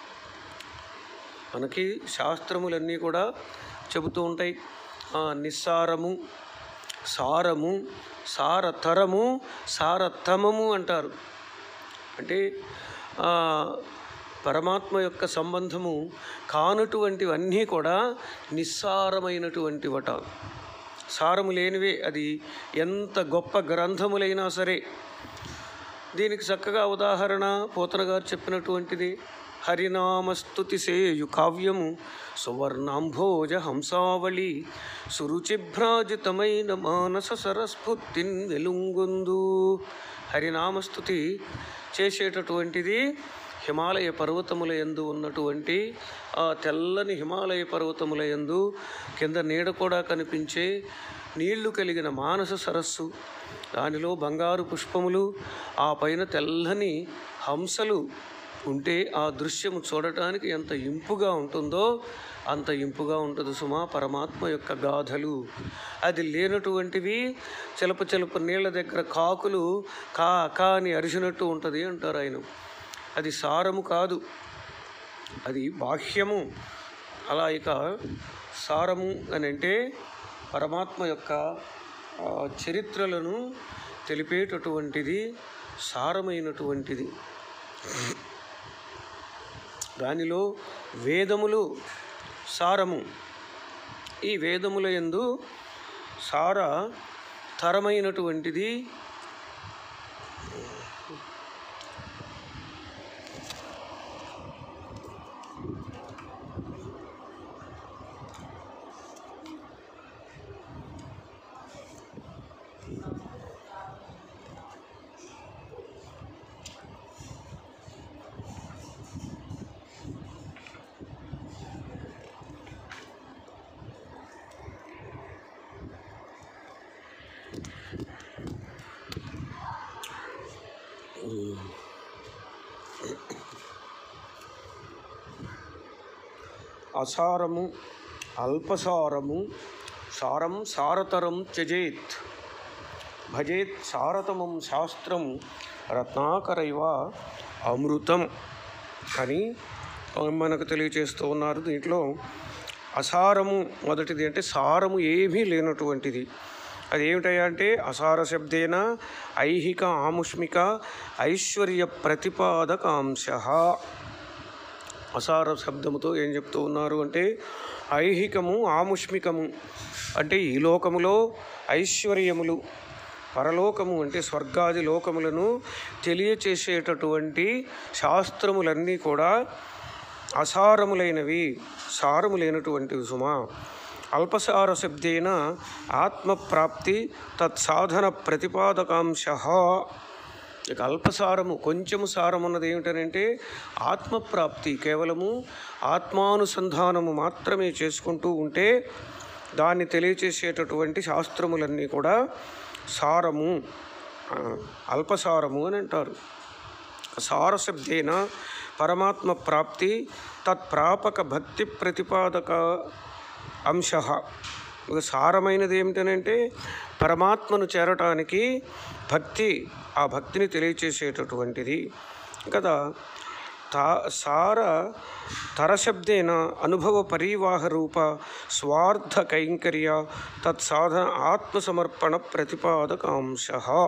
మనకి శాస్త్రములన్నీ కూడా చెబుతూ ఉంటాయి ఆ, నిస్సారము సారము సారతరము సారతమము అంటారు అంటే ఆ, పరమాత్మ యొక్క సంబంధము కానటువంటివన్నీ కూడా నిస్సారమైనటువంటివట సారము లేనివే అది ఎంత గొప్ప గ్రంథములైనా సరే దీనికి చక్కగా ఉదాహరణ పోతన గారు చెప్పినటువంటిది హరినామస్తుతి సేయు కావ్యము సువర్ణాంభోజ హంసావళి సురుచిభ్రాజితమైన మానస సరస్ఫుర్తిన్ వెలుంగొందు హరినామస్తుతి చేసేటటువంటిది హిమాలయ పర్వతముల యందు ఉన్నటువంటి ఆ తెల్లని హిమాలయ పర్వతముల యందు కింద నీడ కూడా కనిపించే నీళ్లు కలిగిన మానస సరస్సు దానిలో బంగారు పుష్పములు ఆ పైన తెల్లని హంసలు ఉంటే ఆ దృశ్యము చూడటానికి ఎంత ఇంపుగా ఉంటుందో అంత ఇంపుగా ఉంటుంది సుమా పరమాత్మ యొక్క గాథలు అది లేనటువంటివి చిలప చిలప నీళ్ళ దగ్గర కాకులు కా కా అని అరిచినట్టు ఉంటుంది అంటారు ఆయన అది సారము కాదు అది బాహ్యము అలా ఇక సారము అని అంటే పరమాత్మ యొక్క ఆ, చరిత్రలను తెలిపేటటువంటిది సారమైనటువంటిది దానిలో వేదములు సారము ఈ వేదముల యందు సార తరమైనటువంటిది అసారము అల్పసారము సారం సారతరం త్యజేత్ భజేత్ సారతమం శాస్త్రం రత్నాకరైవ అమృతం అని మనకు తెలియచేస్తూ ఉన్నారు దీంట్లో అసారము మొదటిది అంటే సారము ఏమీ లేనటువంటిది అది ఏమిటయ్యా అంటే అసార శబ్దేన ఐహిక ఆముష్మిక ఐశ్వర్య ప్రతిపాదకాంశ అసార శబ్దముతో ఏం చెప్తూ ఉన్నారు అంటే ఐహికము ఆముష్మికము అంటే ఈ లోకములో ఐశ్వర్యములు పరలోకము అంటే స్వర్గాది లోకములను తెలియచేసేటటువంటి శాస్త్రములన్నీ కూడా అసారములైనవి సారములైనటువంటివి సుమా అల్పసార శబ్దేన ఆత్మప్రాప్తి తత్సాధన ప్రతిపాదకాంశ ఇక అల్పసారము కొంచెము సారం ఉన్నది ఏమిటనంటే ఆత్మప్రాప్తి కేవలము ఆత్మానుసంధానము మాత్రమే చేసుకుంటూ ఉంటే దాన్ని తెలియచేసేటటువంటి శాస్త్రములన్నీ కూడా సారము ఆ, అల్పసారము అని అంటారు సారశబ్దేన పరమాత్మ ప్రాప్తి తత్ప్రాపక భక్తి ప్రతిపాదక అంశ ఇక సారమైనది ఏమిటనంటే పరమాత్మను చేరటానికి భక్తి ఆ భక్తిని తెలియచేసేటటువంటిది కదా తా సార తరశబ్దేన అనుభవ పరివాహ రూప స్వార్థ కైంకర్య తత్సాధన ఆత్మసమర్పణ ప్రతిపాదకాంశ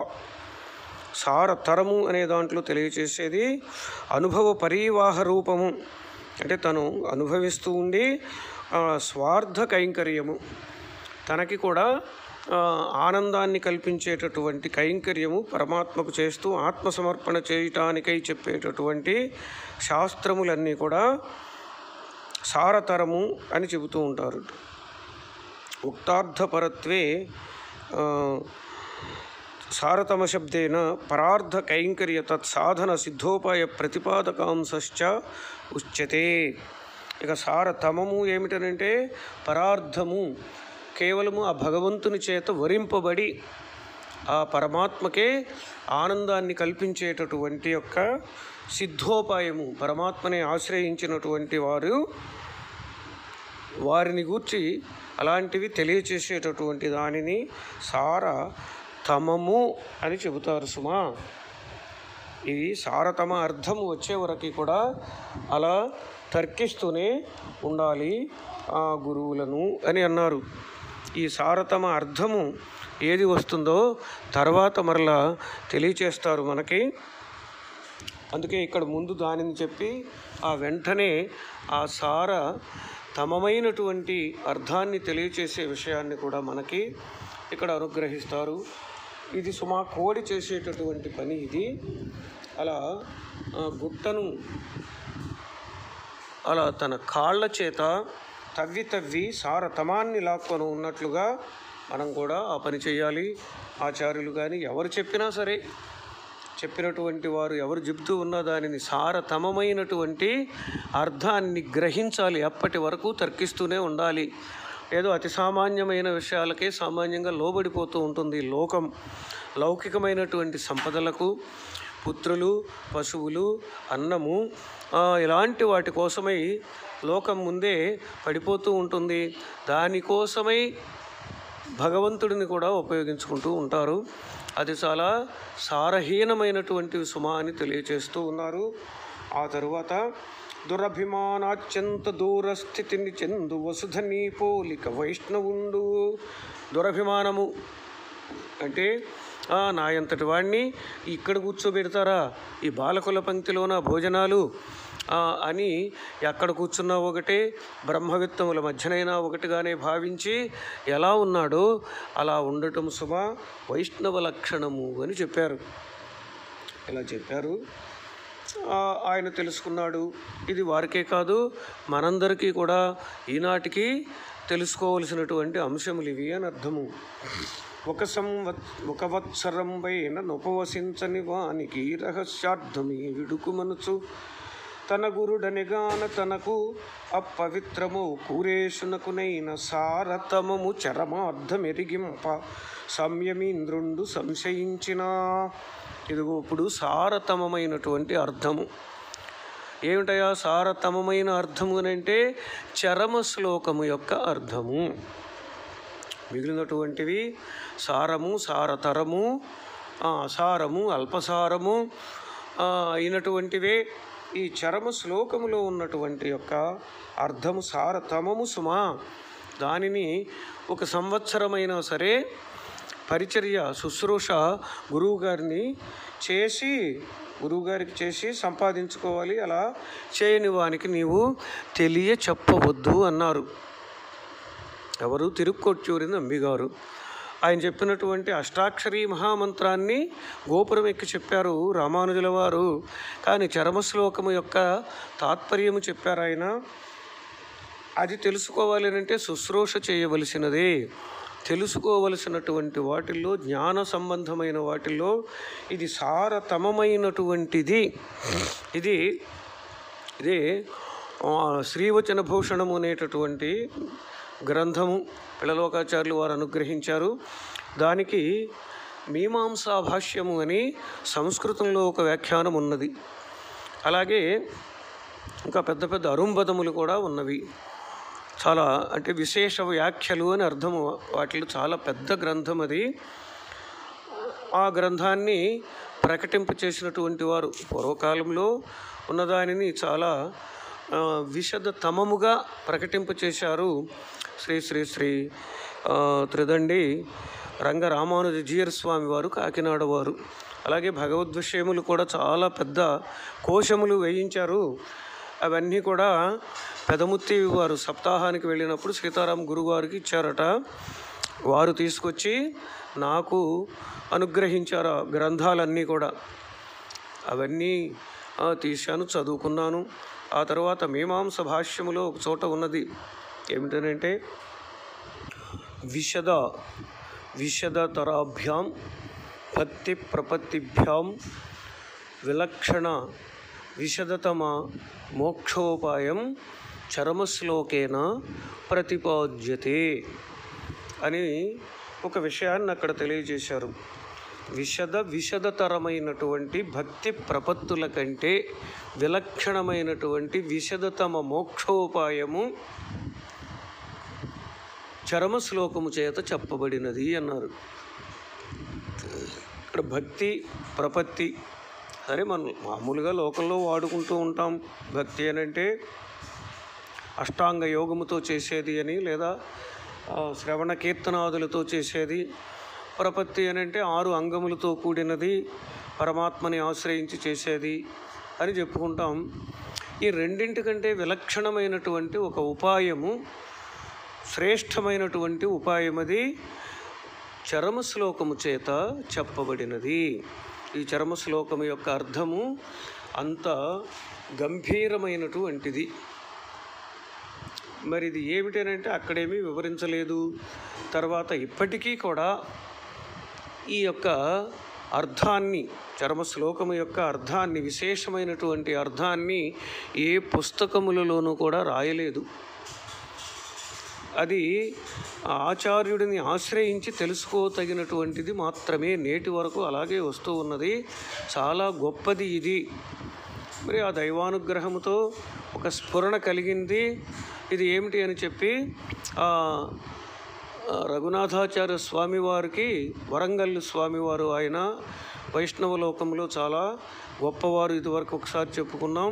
సారతరము అనే దాంట్లో తెలియచేసేది అనుభవ పరివాహ రూపము అంటే తను అనుభవిస్తూ ఉండి ఆ, స్వార్థ కైంకర్యము తనకి కూడా ఆ, ఆనందాన్ని కల్పించేటటువంటి కైంకర్యము పరమాత్మకు చేస్తూ ఆత్మసమర్పణ చేయటానికై చెప్పేటటువంటి శాస్త్రములన్నీ కూడా సారతరము అని చెబుతూ ఉంటారు ఉక్తార్థపరత్వే ఆ, సారతమశబ్దేన పరార్థ కైంకర్య తత్సాధన సిద్ధోపాయ ప్రతిపాదకాంశ్చ ఉచ్యతే ఇక సారతమము ఏమిటనంటే పరార్థము కేవలము ఆ భగవంతుని చేత వరింపబడి ఆ పరమాత్మకే ఆనందాన్ని కల్పించేటటువంటి యొక్క సిద్ధోపాయము పరమాత్మని ఆశ్రయించినటువంటి వారు వారిని గూర్చి అలాంటివి తెలియచేసేటటువంటి దానిని సార తమము అని చెబుతారు సుమా ఇది సారతమ అర్థము వచ్చే వరకు కూడా అలా తర్కిస్తూనే ఉండాలి ఆ గురువులను అని అన్నారు ఈ సారతమ అర్థము ఏది వస్తుందో తర్వాత మరలా తెలియచేస్తారు మనకి అందుకే ఇక్కడ ముందు దానిని చెప్పి ఆ వెంటనే ఆ సార తమమైనటువంటి అర్థాన్ని తెలియచేసే విషయాన్ని కూడా మనకి ఇక్కడ అనుగ్రహిస్తారు ఇది సుమా కోడి చేసేటటువంటి పని ఇది అలా ఆ గుట్టను అలా తన కాళ్ళ చేత తవ్వి తవ్వి సారతమాన్ని లాక్కొని ఉన్నట్లుగా మనం కూడా ఆ పని చేయాలి ఆచార్యులు కానీ ఎవరు చెప్పినా సరే చెప్పినటువంటి వారు ఎవరు చెబుతూ ఉన్న దానిని సారతమమైనటువంటి అర్థాన్ని గ్రహించాలి అప్పటి వరకు తర్కిస్తూనే ఉండాలి ఏదో అతి సామాన్యమైన విషయాలకే సామాన్యంగా లోబడిపోతూ ఉంటుంది ఈ లోకం లౌకికమైనటువంటి సంపదలకు పుత్రులు పశువులు అన్నము ఆ, ఇలాంటి వాటి కోసమై లోకం ముందే పడిపోతూ ఉంటుంది దానికోసమై భగవంతుడిని కూడా ఉపయోగించుకుంటూ ఉంటారు అది చాలా సారహీనమైనటువంటి సుమ అని తెలియచేస్తూ ఉన్నారు ఆ తరువాత దురభిమానాత్యంత దూరస్థితిని చెందు వసుధని పోలిక వైష్ణవుండు దురభిమానము అంటే "ఆ, నా ఎంతటి వాడిని ఇక్కడ కూర్చోబెడతారా ఈ బాలకుల పంక్తిలోన భోజనాలు ఆ, అని ఎక్కడ కూర్చున్నా ఒకటే బ్రహ్మవిత్తముల మధ్యనైనా ఒకటిగానే భావించి ఎలా ఉన్నాడో అలా ఉండటం సుమ వైష్ణవ లక్షణము అని చెప్పారు ఇలా చెప్పారు ఆ, ఆయన తెలుసుకున్నాడు ఇది వారికే కాదు మనందరికీ కూడా ఈనాటికి తెలుసుకోవలసినటువంటి అంశములు ఇవి అని అర్థము ఒక సంవత్ ఒక వత్సరం పైన నుపవసించని వానికి రహస్యార్థమి విడుకుమనుచు తన గురుడనిగాన తనకు అపవిత్రము కూరేషునకునైన సారతమము చరమార్థమెరిగింప సంయమీంద్రుండు సంశయించిన ఇదిగో ఇప్పుడు సారతమమైనటువంటి అర్థము ఏమిటయా సారతమమైన అర్థము అని అంటే చరమ శ్లోకము యొక్క అర్థము మిగిలినటువంటివి సారము సారతరము ఆ, అసారము అల్పసారము ఆ, అయినటువంటివే ఈ చరమ శ్లోకములో ఉన్నటువంటి యొక్క అర్థము సారతమము సుమా దానిని ఒక సంవత్సరమైనా సరే పరిచర్య శుశ్రూష గురువుగారిని చేసి గురువుగారికి చేసి సంపాదించుకోవాలి అలా చేయని వానికి నీవు తెలియ చెప్పవద్దు అన్నారు ఎవరు తిరుక్కొట్టూరి నంబిగారు ఆయన చెప్పినటువంటి అష్టాక్షరీ మహామంత్రాన్ని గోపురం ఎక్కి చెప్పారు రామానుజుల వారు కానీ చరమశ్లోకము యొక్క తాత్పర్యము చెప్పారు ఆయన అది తెలుసుకోవాలి అని అంటే శుశ్రూష చేయవలసినదే తెలుసుకోవలసినటువంటి వాటిల్లో జ్ఞాన సంబంధమైన వాటిల్లో ఇది సారతమమైనటువంటిది ఇది ఇది ఆ, శ్రీవచన భూషణము అనేటటువంటి గ్రంథము పిల్లలోకాచార్యులు వారు అనుగ్రహించారు దానికి మీమాంసా భాష్యము అని సంస్కృతంలో ఒక వ్యాఖ్యానం ఉన్నది అలాగే ఇంకా పెద్ద పెద్ద అరుంబదములు కూడా ఉన్నవి చాలా అంటే విశేష వ్యాఖ్యలు అని అర్థము వాటిలో చాలా పెద్ద గ్రంథం అది ఆ గ్రంథాన్ని ప్రకటింప చేసినటువంటి వారు పూర్వకాలంలో ఉన్నదానిని చాలా ఆ, విశదతమముగా ప్రకటింప చేశారు శ్రీ శ్రీ శ్రీ ఆ, త్రిదండి రంగ రామానుజ జీయర్ స్వామి వారు కాకినాడ వారు అలాగే భగవద్ విషయములు కూడా చాలా పెద్ద కోశములు వేయించారు అవన్నీ కూడా పెదముత్తి వారు సప్తాహానికి వెళ్ళినప్పుడు సీతారాం గురువారికి ఇచ్చారట వారు తీసుకొచ్చి నాకు అనుగ్రహించారు ఆ గ్రంథాలన్నీ కూడా అవన్నీ ఆ, తీశాను చదువుకున్నాను ఆ తర్వాత మీమాంస భాష్యములో ఒక చోట ఉన్నది ఏమిటనంటే విశద విశదతరాభ్యాం భక్తి ప్రపత్తిభ్యాం విలక్షణ విశదతమ మోక్షోపాయం చరమశ్లోకేన ప్రతిపాద్యతే అని ఒక విషయాన్ని అక్కడ తెలియజేశారు విశద విశదతరమైనటువంటి భక్తి ప్రపత్తుల కంటే విలక్షణమైనటువంటి విశదతమ మోక్షోపాయము చరమ శ్లోకము చేత చెప్పబడినది అన్నారు ఇక్కడ భక్తి ప్రపత్తి సరే మనం మామూలుగా లోకంలో వాడుకుంటూ ఉంటాం భక్తి అని అంటే అష్టాంగ యోగముతో చేసేది అని లేదా ఆ, శ్రవణ కీర్తనాదులతో చేసేది ప్రపత్తి అని అంటే ఆరు అంగములతో కూడినది పరమాత్మని ఆశ్రయించి చేసేది అని చెప్పుకుంటాం ఈ రెండింటికంటే విలక్షణమైనటువంటి ఒక ఉపాయము శ్రేష్టమైనటువంటి ఉపాయం అది చరమ శ్లోకము చేత చెప్పబడినది ఈ చరమ శ్లోకము యొక్క అర్థము అంత గంభీరమైనటువంటిది మరి ఇది ఏమిటనంటే అక్కడేమీ వివరించలేదు తర్వాత ఇప్పటికీ కూడా ఈ యొక్క అర్థాన్ని చరమ శ్లోకము యొక్క అర్థాన్ని విశేషమైనటువంటి అర్థాన్ని ఏ పుస్తకములలోనూ కూడా రాయలేదు అది ఆ ఆచార్యుడిని ఆశ్రయించి తెలుసుకోతగినటువంటిది మాత్రమే నేటి వరకు అలాగే వస్తూ ఉన్నది చాలా గొప్పది ఇది మరి ఆ దైవానుగ్రహముతో ఒక స్ఫురణ కలిగింది ఇది ఏమిటి అని చెప్పి ఆ ఆ రఘునాథాచార్య స్వామివారికి వరంగల్ స్వామివారు ఆయన వైష్ణవ లోకంలో చాలా గొప్పవారు ఇదివరకు ఒకసారి చెప్పుకున్నాం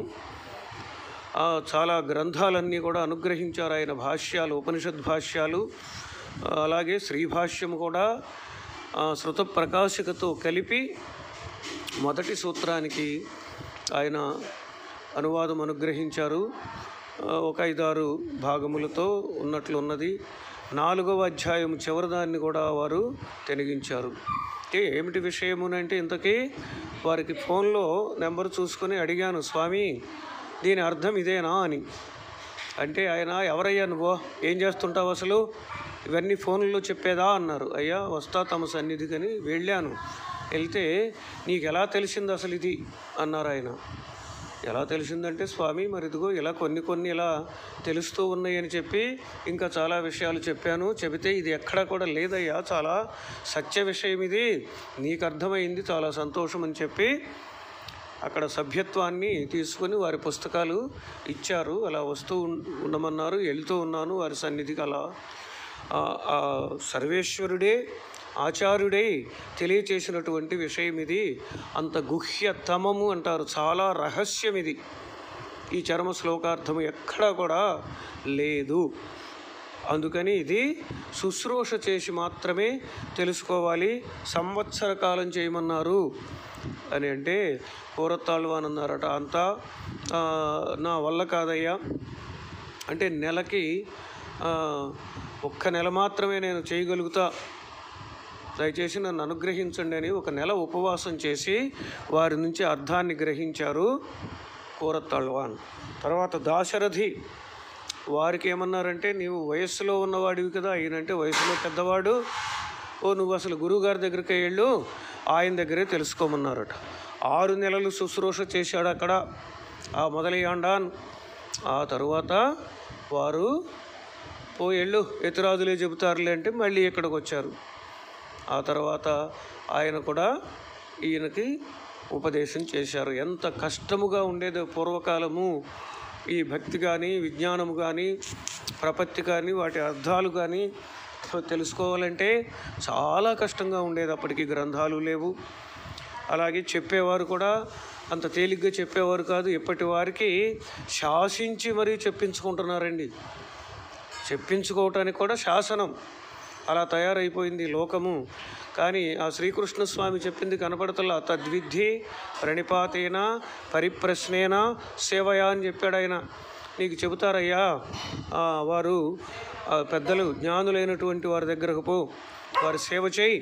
ఆ చాలా గ్రంథాలన్నీ కూడా అనుగ్రహించారు ఆయన భాష్యాలు ఉపనిషద్ భాష్యాలు ఆ, అలాగే శ్రీభాష్యం కూడా ఆ, శృత ప్రకాశికతో కలిపి మొదటి సూత్రానికి ఆయన అనువాదం అనుగ్రహించారు ఆ, ఒక ఐదారు భాగములతో ఉన్నట్లు ఉన్నది నాలుగవ అధ్యాయం చివరిదాన్ని కూడా వారు తెనిగించారు అంటే ఏమిటి విషయమునంటే ఇంతకీ వారికి ఫోన్లో నెంబర్ చూసుకొని అడిగాను స్వామి దీని అర్థం ఇదేనా అని అంటే ఆయన ఎవరయ్యా నువ్వు ఏం చేస్తుంటావు అసలు ఇవన్నీ ఫోన్లో చెప్పేదా అన్నారు అయ్యా వస్తా తమ సన్నిధికని వెళ్ళాను వెళ్తే నీకు ఎలా తెలిసింది అసలు ఇది అన్నారు ఆయన ఎలా తెలిసిందంటే స్వామి మరి ఇదిగో ఇలా కొన్ని కొన్ని ఇలా తెలుస్తూ ఉన్నాయి అని చెప్పి ఇంకా చాలా విషయాలు చెప్పాను చెబితే ఇది ఎక్కడా కూడా లేదయ్యా చాలా సత్య విషయం ఇది నీకు అర్థమైంది చాలా సంతోషం అని చెప్పి అక్కడ సభ్యత్వాన్ని తీసుకొని వారి పుస్తకాలు ఇచ్చారు అలా వస్తూ ఉన్- ఉండమన్నారు వెళ్తూ ఉన్నాను వారి సన్నిధికి అలా ఆ- ఆ సర్వేశ్వరుడే ఆచార్యుడై తెలియచేసినటువంటి విషయం ఇది అంత గుహ్యతమము అంటారు చాలా రహస్యం ఇది ఈ చర్మ శ్లోకార్థం ఎక్కడా కూడా లేదు అందుకని ఇది శుశ్రూష చేసి మాత్రమే తెలుసుకోవాలి సంవత్సర కాలం చేయమన్నారు అని అంటే కూరత్తాళ్ళు అన్నారట అంతా ఆ, నా వల్ల కాదయ్యా అంటే నెలకి ఆ, ఒక్క నెల మాత్రమే నేను చేయగలుగుతా దయచేసి నన్ను అనుగ్రహించండి అని ఒక నెల ఉపవాసం చేసి వారి నుంచి అర్థాన్ని గ్రహించారు కూరత్తాళ్వాన్ తర్వాత దాశరథి వారికి ఏమన్నారంటే నీవు వయస్సులో ఉన్నవాడివి కదా ఈయనంటే వయసులో పెద్దవాడు ఓ నువ్వు అసలు గురువుగారి దగ్గరికి వెళ్ళు ఆయన దగ్గరే తెలుసుకోమన్నారట ఆరు నెలలు శుశ్రూష చేశాడు అక్కడ ఆ మొదలయ్యాండాన్ ఆ తరువాత వారు ఓ ఎళ్ళు ఎతిరాజులే చెబుతారులే అంటే మళ్ళీ ఇక్కడికి వచ్చారు ఆ తర్వాత ఆయన కూడా ఈయనకి ఉపదేశం చేశారు ఎంత కష్టముగా ఉండేదో పూర్వకాలము ఈ భక్తి కానీ విజ్ఞానము కానీ ప్రపత్తి కానీ వాటి అర్థాలు కానీ తెలుసుకోవాలంటే చాలా కష్టంగా ఉండేది అప్పటికి గ్రంథాలు లేవు అలాగే చెప్పేవారు కూడా అంత తేలిగ్గా చెప్పేవారు కాదు ఇప్పటి వారికి శాసించి మరీ చెప్పించుకుంటున్నారండి చెప్పించుకోవటానికి కూడా శాసనం అలా తయారైపోయింది లోకము కానీ ఆ శ్రీకృష్ణ స్వామి చెప్పింది కనపడతల్లా తద్విద్ధి ప్రణిపాతేన పరిప్రశ్నేన సేవయా అని చెప్పాడు ఆయన నీకు చెబుతారయ్యా ఆ, వారు ఆ, పెద్దలు జ్ఞానులైనటువంటి వారి దగ్గరకు పో వారి సేవ చేయి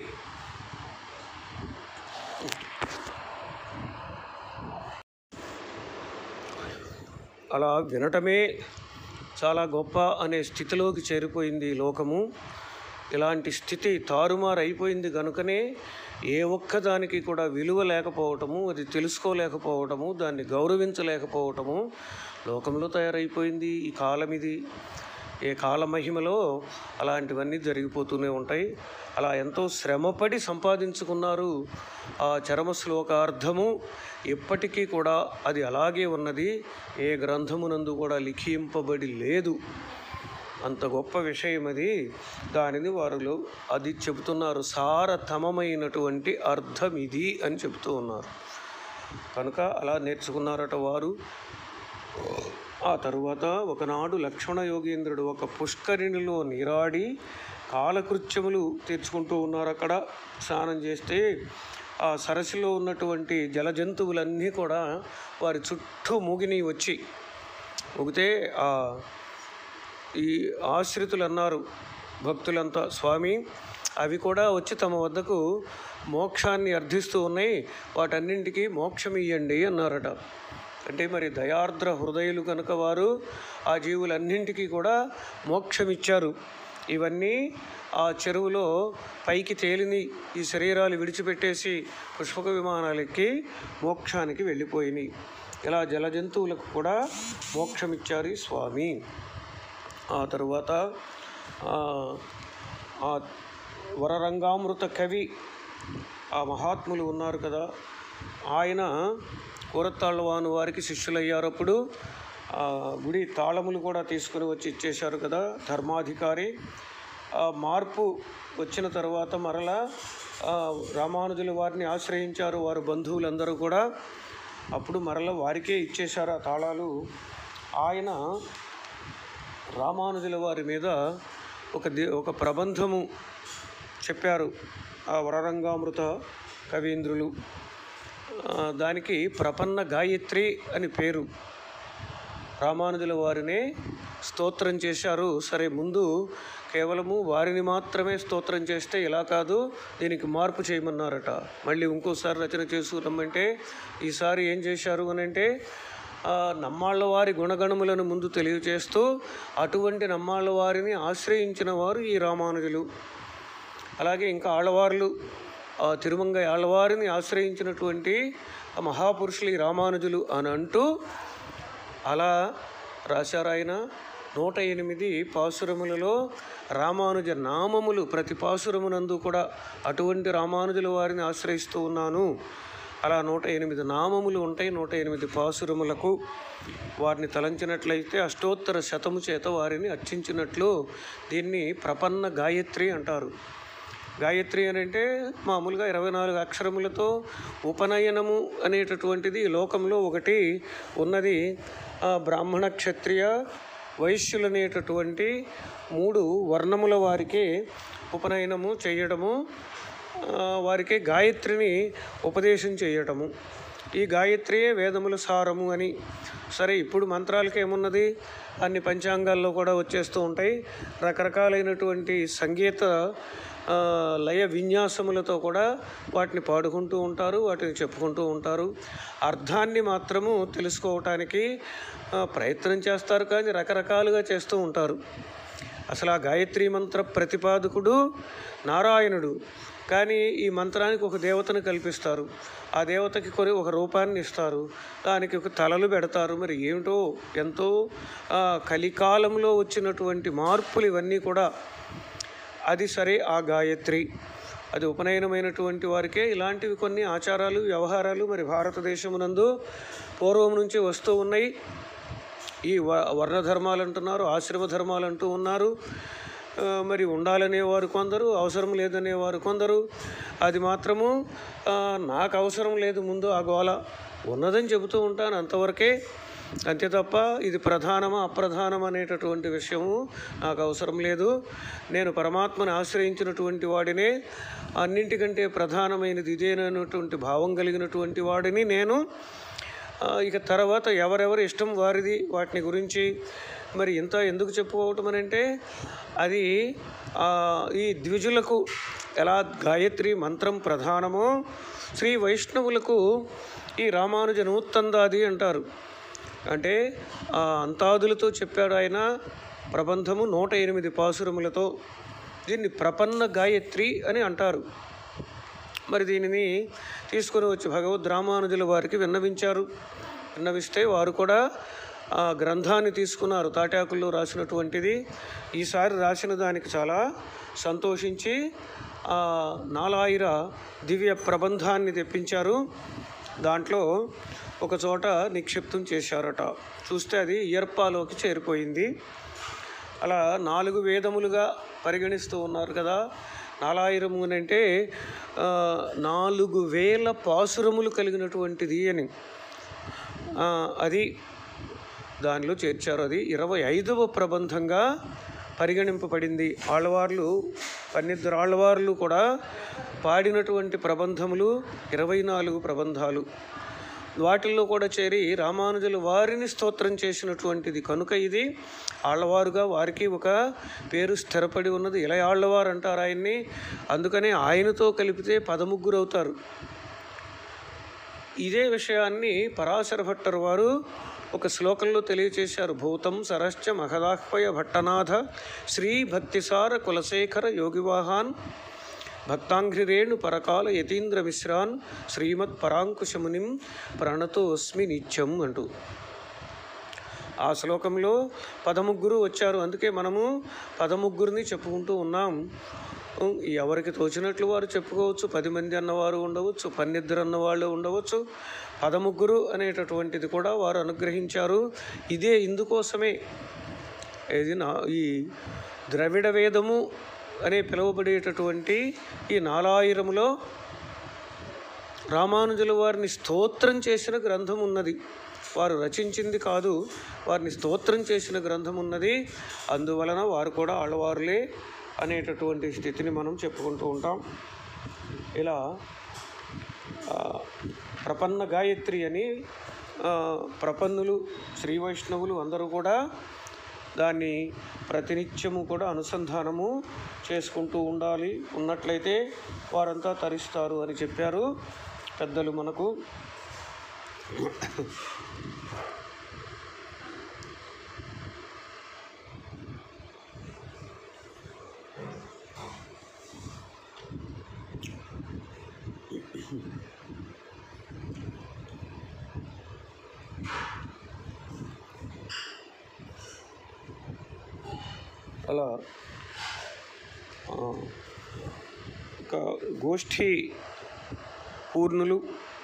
అలా వినటమే చాలా గొప్ప అనే స్థితిలోకి చేరిపోయింది ఈ లోకము ఇలాంటి స్థితి తారుమారు అయిపోయింది కనుకనే ఏ ఒక్కదానికి కూడా విలువ లేకపోవటము అది తెలుసుకోలేకపోవటము దాన్ని గౌరవించలేకపోవటము లోకంలో తయారైపోయింది ఈ కాలం ఇది ఏ కాలమహిమలో అలాంటివన్నీ జరిగిపోతూనే ఉంటాయి అలా ఎంతో శ్రమపడి సంపాదించుకున్నారు ఆ చరమ శ్లోకార్థము ఇప్పటికీ కూడా అది అలాగే ఉన్నది ఏ గ్రంథమునందు కూడా లిఖింపబడి లేదు అంత గొప్ప విషయం అది దానిని వారిలో అది చెబుతున్నారు సారతమమైనటువంటి అర్థం ఇది అని చెబుతూ ఉన్నారు కనుక అలా నేర్చుకున్నారట వారు ఆ తరువాత ఒకనాడు లక్ష్మణ యోగేంద్రుడు ఒక పుష్కరిణిలో నీరాడి కాలకృత్యములు తీర్చుకుంటూ ఉన్నారు అక్కడ స్నానం చేస్తే ఆ సరస్సులో ఉన్నటువంటి జల జంతువులన్నీ కూడా వారి చుట్టూ మూగిని వచ్చి ఊగితే ఆ ఈ ఆశ్రితులు అన్నారు భక్తులంతా స్వామి అవి కూడా వచ్చి తమ వద్దకు మోక్షాన్ని అర్థిస్తూ ఉన్నాయి వాటన్నింటికి మోక్షం ఇయ్యండి అన్నారట అంటే మరి దయార్ద్ర హృదయులు కనుక వారు ఆ జీవులన్నింటికీ కూడా మోక్షం ఇచ్చారు ఇవన్నీ ఆ చెరువులో పైకి తేలిని ఈ శరీరాలు విడిచిపెట్టేసి పుష్పక విమానాలు ఎక్కి మోక్షానికి వెళ్ళిపోయినాయి ఇలా జల జంతువులకు కూడా మోక్షమిచ్చారు ఈ స్వామి ఆ తరువాత ఆ, ఆ వరరంగామృత కవి ఆ మహాత్ములు ఉన్నారు కదా ఆయన కూరత్తాళ్ళవాను వారికి శిష్యులయ్యారు అప్పుడు ఆ గుడి తాళములు కూడా తీసుకుని వచ్చి ఇచ్చేశారు కదా ధర్మాధికారి ఆ మార్పు వచ్చిన తర్వాత మరలా ఆ, రామానుజుల వారిని ఆశ్రయించారు వారి బంధువులందరూ కూడా అప్పుడు మరల వారికే ఇచ్చేశారు ఆ తాళాలు ఆయన రామానుజుల వారి మీద ఒక దే ఒక ప్రబంధము చెప్పారు ఆ వరరంగామృత కవీంద్రులు ఆ, దానికి ప్రపన్న గాయత్రి అని పేరు రామానుజుల వారినే స్తోత్రం చేశారు సరే ముందు కేవలము వారిని మాత్రమే స్తోత్రం చేస్తే ఇలా కాదు దీనికి మార్పు చేయమన్నారట మళ్ళీ ఇంకోసారి రచన చేసుకురమ్మంటే ఈసారి ఏం చేశారు అని అంటే ఆ, నమ్మాళ్ళ వారి గుణగణములను ముందు తెలియచేస్తూ అటువంటి నమ్మాళ్ళ వారిని ఆశ్రయించిన వారు ఈ రామానుజులు అలాగే ఇంకా ఆళ్ళవార్లు ఆ తిరుమంగ ఆళ్ళవారిని ఆశ్రయించినటువంటి ఆ మహాపురుషులు ఈ రామానుజులు అని అంటూ అలా రాశారు ఆయన నూట ఎనిమిది పాసురములలో రామానుజ నామములు ప్రతి పాసురమునందు కూడా అటువంటి రామానుజుల వారిని ఆశ్రయిస్తూ ఉన్నాను అలా నూట ఎనిమిది నామములు ఉంటాయి నూట ఎనిమిది పాసురములకు వారిని తలంచినట్లయితే అష్టోత్తర శతము చేత వారిని అర్చించినట్లు దీన్ని ప్రపన్న గాయత్రి అంటారు గాయత్రి అని అంటే మామూలుగా ఇరవై నాలుగు అక్షరములతో ఉపనయనము అనేటటువంటిది ఈ లోకంలో ఒకటి ఉన్నది ఆ, బ్రాహ్మణ క్షత్రియ వైశ్యులు అనేటటువంటి మూడు వర్ణముల వారికి ఉపనయనము చేయడము ఆ, వారికి గాయత్రిని ఉపదేశం చేయటము ఈ గాయత్రియే వేదముల సారము అని సరే ఇప్పుడు మంత్రాలకి ఏమున్నది అన్ని పంచాంగాల్లో కూడా వచ్చేస్తూ ఉంటాయి రకరకాలైనటువంటి సంగీత ఆ, లయ విన్యాసములతో కూడా వాటిని పాడుకుంటూ ఉంటారు వాటిని చెప్పుకుంటూ ఉంటారు అర్థాన్ని మాత్రము తెలుసుకోవటానికి ఆ, ప్రయత్నం చేస్తారు కానీ రకరకాలుగా చేస్తూ ఉంటారు అసలు ఆ గాయత్రి మంత్ర ప్రతిపాదకుడు నారాయణుడు కానీ ఈ మంత్రానికి ఒక దేవతను కల్పిస్తారు ఆ దేవతకి కొన్ని ఒక రూపాన్ని ఇస్తారు దానికి ఒక తలలు పెడతారు మరి ఏమిటో ఎంతో ఆ, కలికాలంలో వచ్చినటువంటి మార్పులు ఇవన్నీ కూడా అది సరే ఆ గాయత్రి అది ఉపనయనమైనటువంటి వారికే ఇలాంటివి కొన్ని ఆచారాలు వ్యవహారాలు మరి భారతదేశమునందు పూర్వం నుంచి వస్తూ ఉన్నాయి ఈ వ వర్ణ ధర్మాలు అంటున్నారు ఆశ్రమ ధర్మాలు అంటూ ఉన్నారు ఆ, మరి ఉండాలనేవారు కొందరు అవసరం లేదనేవారు కొందరు అది మాత్రము ఆ, నాకు అవసరం లేదు ముందు ఆ గోల ఉన్నదని చెబుతూ ఉంటాను అంతవరకే అంతే తప్ప ఇది ప్రధానమా అప్రధానం అనేటటువంటి విషయము నాకు అవసరం లేదు నేను పరమాత్మని ఆశ్రయించినటువంటి వాడినే అన్నింటికంటే ప్రధానమైనది ఇదేనటువంటి భావం కలిగినటువంటి వాడిని నేను ఆ, ఇక తర్వాత ఎవరెవరి ఇష్టం వారిది వాటిని గురించి మరి ఇంత ఎందుకు చెప్పుకోవటం అని అంటే అది ఆ, ఈ ద్విజులకు ఎలా గాయత్రి మంత్రం ప్రధానమో శ్రీ వైష్ణవులకు ఈ రామానుజ నూత్తందాది అంటారు అంటే ఆ అంతాదులతో చెప్పాడు ఆయన ప్రబంధము నూట ఎనిమిది పాసురములతో దీన్ని ప్రపన్న గాయత్రి అని అంటారు మరి దీనిని తీసుకొని వచ్చి భగవద్ రామానుజుల వారికి విన్నవించారు విన్నవిస్తే వారు కూడా ఆ గ్రంథాన్ని తీసుకున్నారు తాటాకుల్లో రాసినటువంటిది ఈసారి రాసిన దానికి చాలా సంతోషించి ఆ నాలాయిర దివ్య ప్రబంధాన్ని తెప్పించారు దాంట్లో ఒక చోట నిక్షిప్తం చేశారట చూస్తే అది ఇయర్పాలోకి చేరిపోయింది అలా నాలుగు వేదములుగా పరిగణిస్తూ ఉన్నారు కదా నాలాయిరము అని అంటే ఆ, నాలుగు వేల పాసురములు కలిగినటువంటిది అని ఆ, అది దానిలో చేర్చారు అది ఇరవై ఐదవ ప్రబంధంగా పరిగణింపబడింది ఆళ్ళవార్లు పన్నిద్దరు ఆళ్ళవార్లు కూడా పాడినటువంటి ప్రబంధములు ఇరవై నాలుగు ప్రబంధాలు వాటిల్లో కూడా చేరి రామానుజులు వారిని స్తోత్రం చేసినటువంటిది కనుక ఇది ఆళ్ళవారుగా వారికి ఒక పేరు స్థిరపడి ఉన్నది ఇలా ఆళ్ళవారు అంటారు ఆయన్ని అందుకనే ఆయనతో కలిపితే పదముగ్గురు అవుతారు ఇదే విషయాన్ని పరాశర భట్టర్ వారు ఒక శ్లోకంలో తెలియచేశారు భూతం సరశ్చ మహదాహ్వయ భట్టనాథ శ్రీ భక్తిసార కులశేఖర యోగివాహాన్ భక్తాంఘ్రిరేణు పరకాల యతీంద్ర మిశ్రాన్ శ్రీమత్ పరాంకుశమునిం ప్రణతోస్మి నిత్యం అంటూ ఆ శ్లోకంలో పదముగ్గురు వచ్చారు అందుకే మనము పదముగ్గురిని చెప్పుకుంటూ ఉన్నాం ఉం, ఎవరికి తోచినట్లు వారు చెప్పుకోవచ్చు పది మంది అన్నవారు ఉండవచ్చు పన్నిద్దరు అన్నవాళ్ళు ఉండవచ్చు పదముగ్గురు అనేటటువంటిది కూడా వారు అనుగ్రహించారు ఇదే ఇందుకోసమే ఇది నా ఈ ద్రవిడ వేదము అనే పిలువబడేటటువంటి ఈ నాలాయిరములో రామానుజుల వారిని స్తోత్రం చేసిన గ్రంథం ఉన్నది వారు రచించింది కాదు వారిని స్తోత్రం చేసిన గ్రంథం ఉన్నది అందువలన వారు కూడా ఆళ్ళవారులే అనేటటువంటి స్థితిని మనం చెప్పుకుంటూ ఉంటాం ఇలా ఆ, ప్రపన్న గాయత్రి అని ఆ, ప్రపన్నులు శ్రీ వైష్ణవులు అందరూ కూడా దాన్ని ప్రతినిత్యము కూడా అనుసంధానము చేసుకుంటూ ఉండాలి ఉన్నట్లయితే వారంతా తరిస్తారు అని చెప్పారు పెద్దలు మనకు అలా ఆ, ఒక గోష్ఠి పూర్ణులు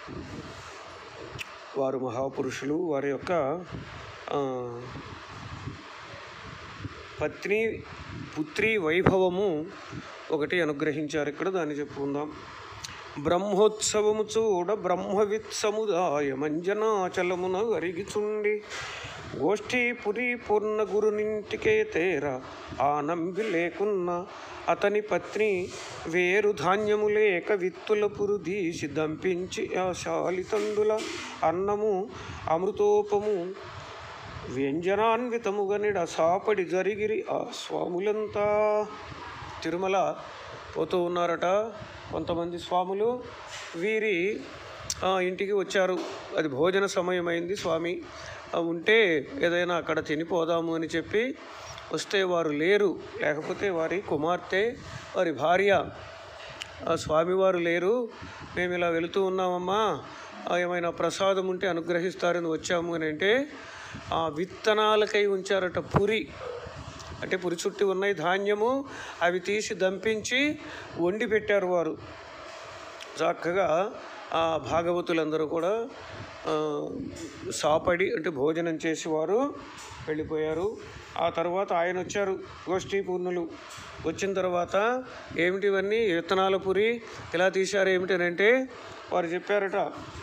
వారు మహాపురుషులు వారి యొక్క ఆ, పత్ని పుత్రి వైభవము ఒకటి అనుగ్రహించారు ఇక్కడ దాన్ని చెప్పుకుందాం బ్రహ్మోత్సవము చూడ బ్రహ్మవిత్ సముదాయ మంజనాచలమున అరిగిచుండి గోష్ఠీ పురి పూర్ణ గురునింటికే తేర ఆ నంబి లేకున్న అతని పత్ని వేరు ధాన్యము లేక విత్తుల పురుదీసి దంపించి ఆ శాలితందుల అన్నము అమృతోపము వ్యంజనాన్వితముగనిడ సాపడి జరిగిరి ఆ స్వాములంతా తిరుమల పోతూ ఉన్నారట కొంతమంది స్వాములు వీరి ఆ, ఇంటికి వచ్చారు అది భోజన సమయం అయింది స్వామి ఆ, ఉంటే ఏదైనా అక్కడ తినిపోదాము అని చెప్పి వస్తే వారు లేరు లేకపోతే వారి కుమార్తె వారి భార్య ఆ స్వామివారు లేరు మేము ఇలా వెళుతూ ఉన్నామమ్మా ఆ, ఏమైనా ప్రసాదం ఉంటే అనుగ్రహిస్తారని వచ్చాము అని అంటే ఆ విత్తనాలకై ఉంచారట పురి అంటే పురి చుట్టి ఉన్నాయి ధాన్యము అవి తీసి దంపించి వండి పెట్టారు వారు చక్కగా ఆ భాగవతులందరూ కూడా ఆ, సాపడి అంటే భోజనం చేసి వారు వెళ్ళిపోయారు ఆ తర్వాత ఆయన వచ్చారు గోష్ఠీ పూర్ణులు వచ్చిన తర్వాత ఏమిటి ఇవన్నీ విత్తనాల పురి ఇలా తీశారు ఏమిటి అని అంటే వారు చెప్పారట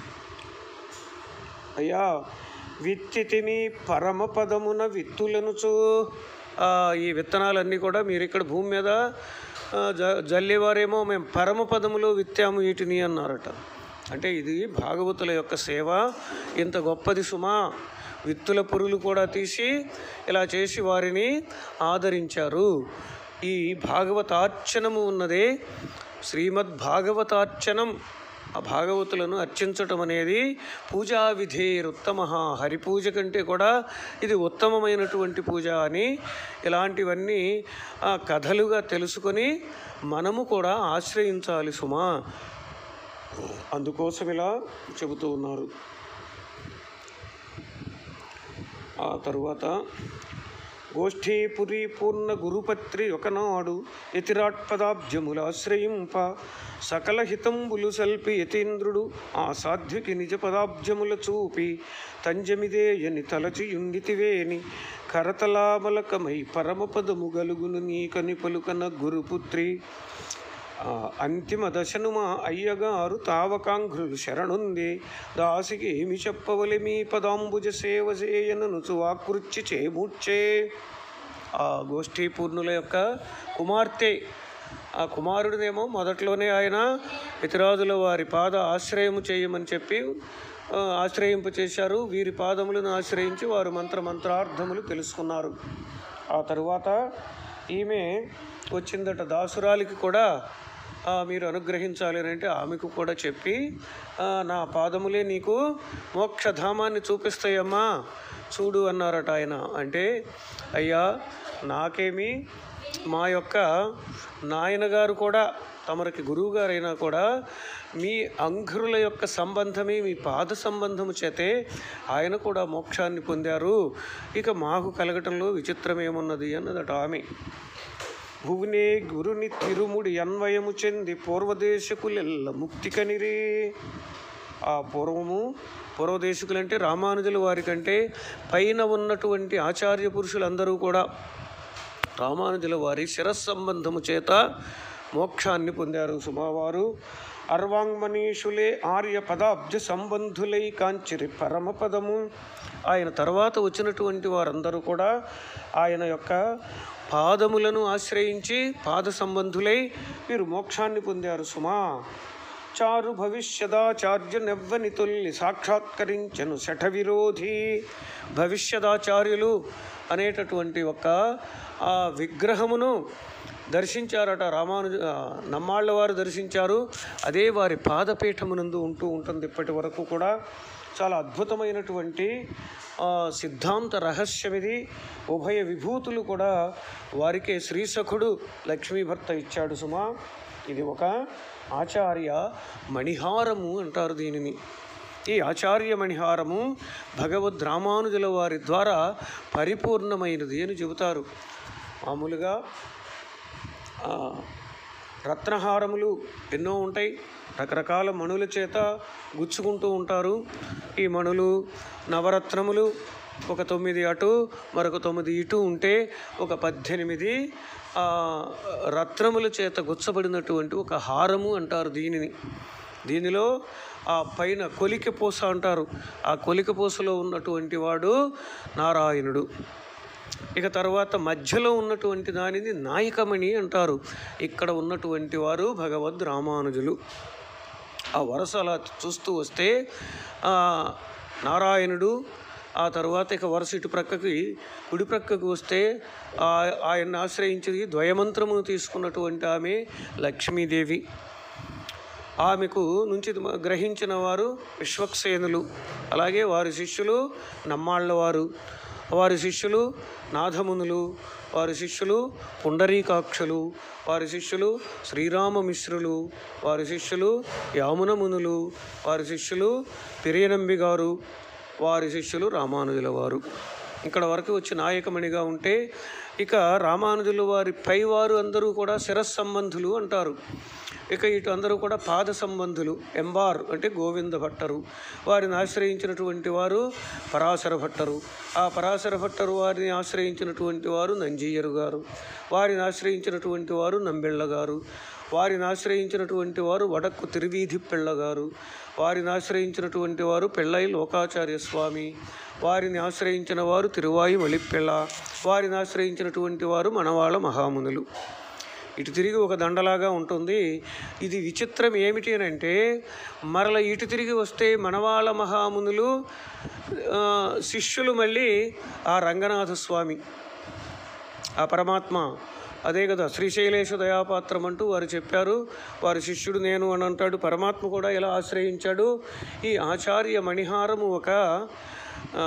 అయ్యా విత్తితిని పరమపదమున విత్తులనుచు ఆ, ఈ విత్తనాలన్నీ కూడా మీరు ఇక్కడ భూమి మీద ఆ, జ జల్లేవారేమో మేము పరమపదములో విత్తాము వీటిని అన్నారట అంటే ఇది భాగవతుల యొక్క సేవ ఇంత గొప్పది సుమా విత్తుల పురులు కూడా తీసి ఇలా చేసి వారిని ఆదరించారు ఈ భాగవతార్చనము ఉన్నదే శ్రీమద్ భాగవతార్చనం ఆ భాగవతులను అర్చించటం అనేది పూజా విధేరుత్తమ హరిపూజ కంటే కూడా ఇది ఉత్తమమైనటువంటి పూజ అని ఇలాంటివన్నీ ఆ కథలుగా తెలుసుకొని మనము కూడా ఆశ్రయించాలి సుమా అందుకోసం ఇలా చెబుతూ ఉన్నారు ఆ తరువాత గోష్ఠీపురి పూర్ణ గురుపత్రి ఒకనాడు యతిరాట్పదాబ్జములాశ్రయింప సకల హితంబులు సల్పి యతీంద్రుడు ఆ సాధ్వికి నిజ పదాబ్జముల చూపి తంజమిదేయని తలచియుండితివేని కరతలామలకమై పరమపదము గలుగును నీకని పలుకన గురుపుత్రి ఆ అంతిమ దశను మా అయ్యగారు తావకాంఘ్రులు శరణుంది దాసికి ఏమి చెప్పవలె మీ పదాంబుజ సేవ చేయననుచు వాకృచ్చి చేమూర్చే ఆ గోష్ఠీ పూర్ణుల యొక్క కుమార్తె ఆ కుమారుడినేమో మొదట్లోనే ఆయన ఇతరాజుల వారి పాద ఆశ్రయము చేయమని చెప్పి ఆ, ఆశ్రయింప చేశారు వీరి పాదములను ఆశ్రయించి వారు మంత్ర మంత్రార్థములు తెలుసుకున్నారు ఆ తరువాత ఈమె వచ్చిందట దాసురాలికి కూడా ఆ, మీరు అనుగ్రహించాలి అని అంటే ఆమెకు కూడా చెప్పి ఆ, నా పాదములే నీకు మోక్షధామాన్ని చూపిస్తాయమ్మా చూడు అన్నారట ఆయన అంటే అయ్యా నాకేమి మా యొక్క నాయనగారు కూడా తమరికి గురువుగారైనా కూడా మీ అంకురుల యొక్క సంబంధమే మీ పాద సంబంధము చేతే ఆయన కూడా మోక్షాన్ని పొందారు ఇక మాకు కలగటంలో విచిత్రం ఏమున్నది అన్నదట ఆమె భువనే గురుని తిరుముడి అన్వయము చెంది పూర్వదేశకులెల్ల ముక్తి కనిరే ఆ పూర్వము పూర్వదేశకులంటే రామానుజుల వారి కంటే పైన ఉన్నటువంటి ఆచార్య పురుషులందరూ కూడా రామానుజుల వారి శిరస్సంబంధము చేత మోక్షాన్ని పొందారు సుమావారు అర్వాంగ్మనీషులే ఆర్య పదాబ్జ సంబంధులై కాంచిరి పరమపదము ఆయన తర్వాత వచ్చినటువంటి వారందరూ కూడా ఆయన యొక్క పాదములను ఆశ్రయించి పాద సంబంధులై వీరు మోక్షాన్ని పొందారు సుమా చారు భవిష్యదాచార్య నెవ్వని తొల్లి సాక్షాత్కరించను శఠ విరోధి భవిష్యదాచార్యులు అనేటటువంటి ఒక ఆ విగ్రహమును దర్శించారట రామానుజ ఆ, నమ్మాళ్ళ వారు దర్శించారు అదే వారి పాదపీఠమునందు ఉంటూ ఉంటుంది ఇప్పటి వరకు కూడా చాలా అద్భుతమైనటువంటి ఆ, సిద్ధాంత రహస్యం ఇది ఉభయ విభూతులు కూడా వారికే శ్రీసఖుడు లక్ష్మీభర్త ఇచ్చాడు సుమా ఇది ఒక ఆచార్య మణిహారము అంటారు దీనిని ఈ ఆచార్య మణిహారము భగవద్ రామానుజుల వారి ద్వారా పరిపూర్ణమైనది అని చెబుతారు మామూలుగా ఆ, రత్నహారములు ఎన్నో ఉంటాయి రకరకాల మణుల చేత గుచ్చుకుంటూ ఉంటారు ఈ మణులు నవరత్నములు ఒక తొమ్మిది అటు మరొక తొమ్మిది ఇటు ఉంటే ఒక పద్దెనిమిది ఆ, రత్నముల చేత గుచ్చబడినటువంటి ఒక హారము అంటారు దీనిని దీనిలో ఆ పైన కొలిక పూస అంటారు ఆ కొలిక పూసలో ఉన్నటువంటి వాడు నారాయణుడు ఇక తర్వాత మధ్యలో ఉన్నటువంటి దానిని నాయకమణి అంటారు ఇక్కడ ఉన్నటువంటి వారు భగవద్ రామానుజులు ఆ వరుస అలా చూస్తూ వస్తే ఆ, నారాయణుడు ఆ తర్వాత ఇక వరుస ఇటు ప్రక్కకి కుడి ప్రక్కకు వస్తే ఆ- ఆయన్ని ఆశ్రయించి ద్వయమంత్రమును తీసుకున్నటువంటి ఆమె లక్ష్మీదేవి ఆమెకు నుంచి గ్రహించిన వారు విశ్వక్సేనులు అలాగే వారి శిష్యులు నమ్మాళ్ళ వారు వారి శిష్యులు నాథమునులు వారి శిష్యులు పుండరీకాక్షులు వారి శిష్యులు శ్రీరామ మిశ్రులు వారి శిష్యులు యామున మునులు వారి శిష్యులు పిరియనంబి గారు వారి శిష్యులు రామానుజుల వారు ఇక్కడ వరకు వచ్చి నాయకమణిగా ఉంటే ఇక రామానుజుల వారి పైవారు అందరూ కూడా శిరస్సంబంధులు అంటారు ఇక ఇటు అందరూ కూడా పాద సంబంధులు ఎంబార్ అంటే గోవింద భట్టరు వారిని ఆశ్రయించినటువంటి వారు పరాశర భట్టరు ఆ పరాశర భట్టరు వారిని ఆశ్రయించినటువంటి వారు నంజీయరు గారు వారిని ఆశ్రయించినటువంటి వారు నంబెళ్ళ గారు వారిని ఆశ్రయించినటువంటి వారు వడక్కు తిరువీధి పిళ్ళ గారు వారిని ఆశ్రయించినటువంటి వారు పెళ్ళై లోకాచార్య స్వామి వారిని ఆశ్రయించిన వారు తిరువాయి మలిప్పెళ్ళ వారిని ఆశ్రయించినటువంటి వారు మనవాళ్ళ మహామునులు ఇటు తిరిగి ఒక దండలాగా ఉంటుంది ఇది విచిత్రం ఏమిటి అని అంటే మరల ఇటు తిరిగి వస్తే మనవాళ్ళ మహామునులు ఆ, శిష్యులు మళ్ళీ ఆ రంగనాథ స్వామి ఆ పరమాత్మ అదే కదా శ్రీశైలేశ దయాపాత్రం అంటూ వారు చెప్పారు వారి శిష్యుడు నేను అని అంటాడు పరమాత్మ కూడా ఎలా ఆశ్రయించాడు ఈ ఆచార్య మణిహారము ఒక ఆ,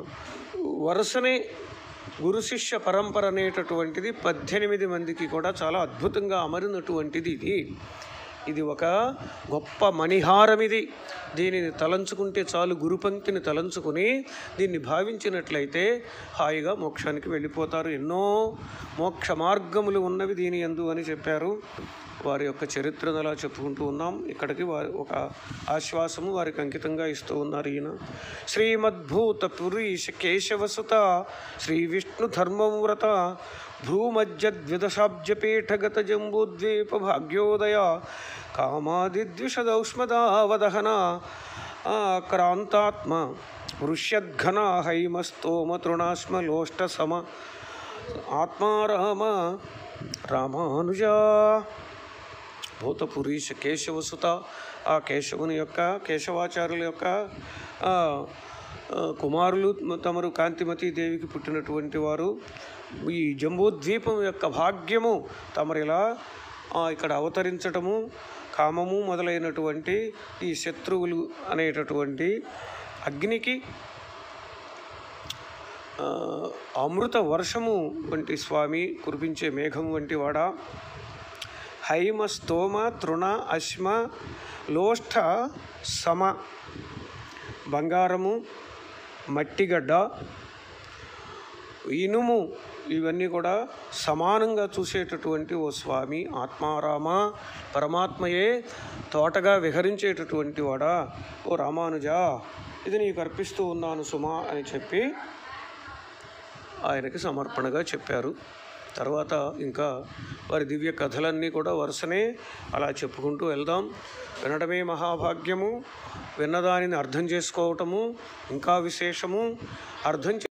వరుసనే గురు శిష్య పరంపర అనేటటువంటిది పద్దెనిమిది మందికి కూడా చాలా అద్భుతంగా అమరినటువంటిది ఇది ఇది ఒక గొప్ప మణిహారం ఇది దీనిని తలంచుకుంటే చాలు గురు పంక్తిని తలంచుకుని దీన్ని భావించినట్లయితే హాయిగా మోక్షానికి వెళ్ళిపోతారు ఎన్నో మోక్ష మార్గములు ఉన్నవి దీని ఎందు అని చెప్పారు వారి యొక్క చరిత్రను అలా చెప్పుకుంటూ ఉన్నాం ఇక్కడికి వారి ఒక ఆశ్వాసము వారికి అంకితంగా ఇస్తూ ఉన్నారు ఈయన శ్రీమద్భూత పురీష కేశవసుత శ్రీ విష్ణు ధర్మవ్రత భ్రూమజ్జద్విదశాబ్జపీఠగత జంబూద్వీప భాగ్యోదయ కామాదిద్విషదౌష్మదావదహన క్రాంతాత్మ వృష్యద్ఘన హైమస్తోమ తృణాశ్మ లోష్ట సమ ఆత్మారామ రామానుజా భూతపురీష కేశవసుత ఆ కేశవుని యొక్క కేశవాచార్యుల యొక్క ఆ, ఆ, కుమారులు తమరు కాంతిమతి దేవికి పుట్టినటువంటి వారు ఈ జంబూద్వీపం యొక్క భాగ్యము తమరిలా ఆ, ఇక్కడ అవతరించటము కామము మొదలైనటువంటి ఈ శత్రువులు అనేటటువంటి అగ్నికి ఆ, అమృత వర్షము వంటి స్వామి కురిపించే మేఘం వంటి వాడా హైమ స్తోమ తృణ అశ్మ లోష్ఠ సమ బంగారము మట్టిగడ్డ ఇనుము ఇవన్నీ కూడా సమానంగా చూసేటటువంటి ఓ స్వామి ఆత్మారామ పరమాత్మయే తోటగా విహరించేటటువంటి వాడా ఓ రామానుజ ఇది నీకు అర్పిస్తూ ఉన్నాను సుమా అని చెప్పి ఆయనకి సమర్పణగా చెప్పారు తర్వాత ఇంకా వారి దివ్య కథలన్నీ కూడా వరుసనే అలా చెప్పుకుంటూ వెళ్దాం వినడమే మహాభాగ్యము విన్నదానిని అర్థం చేసుకోవటము ఇంకా విశేషము అర్థం చే-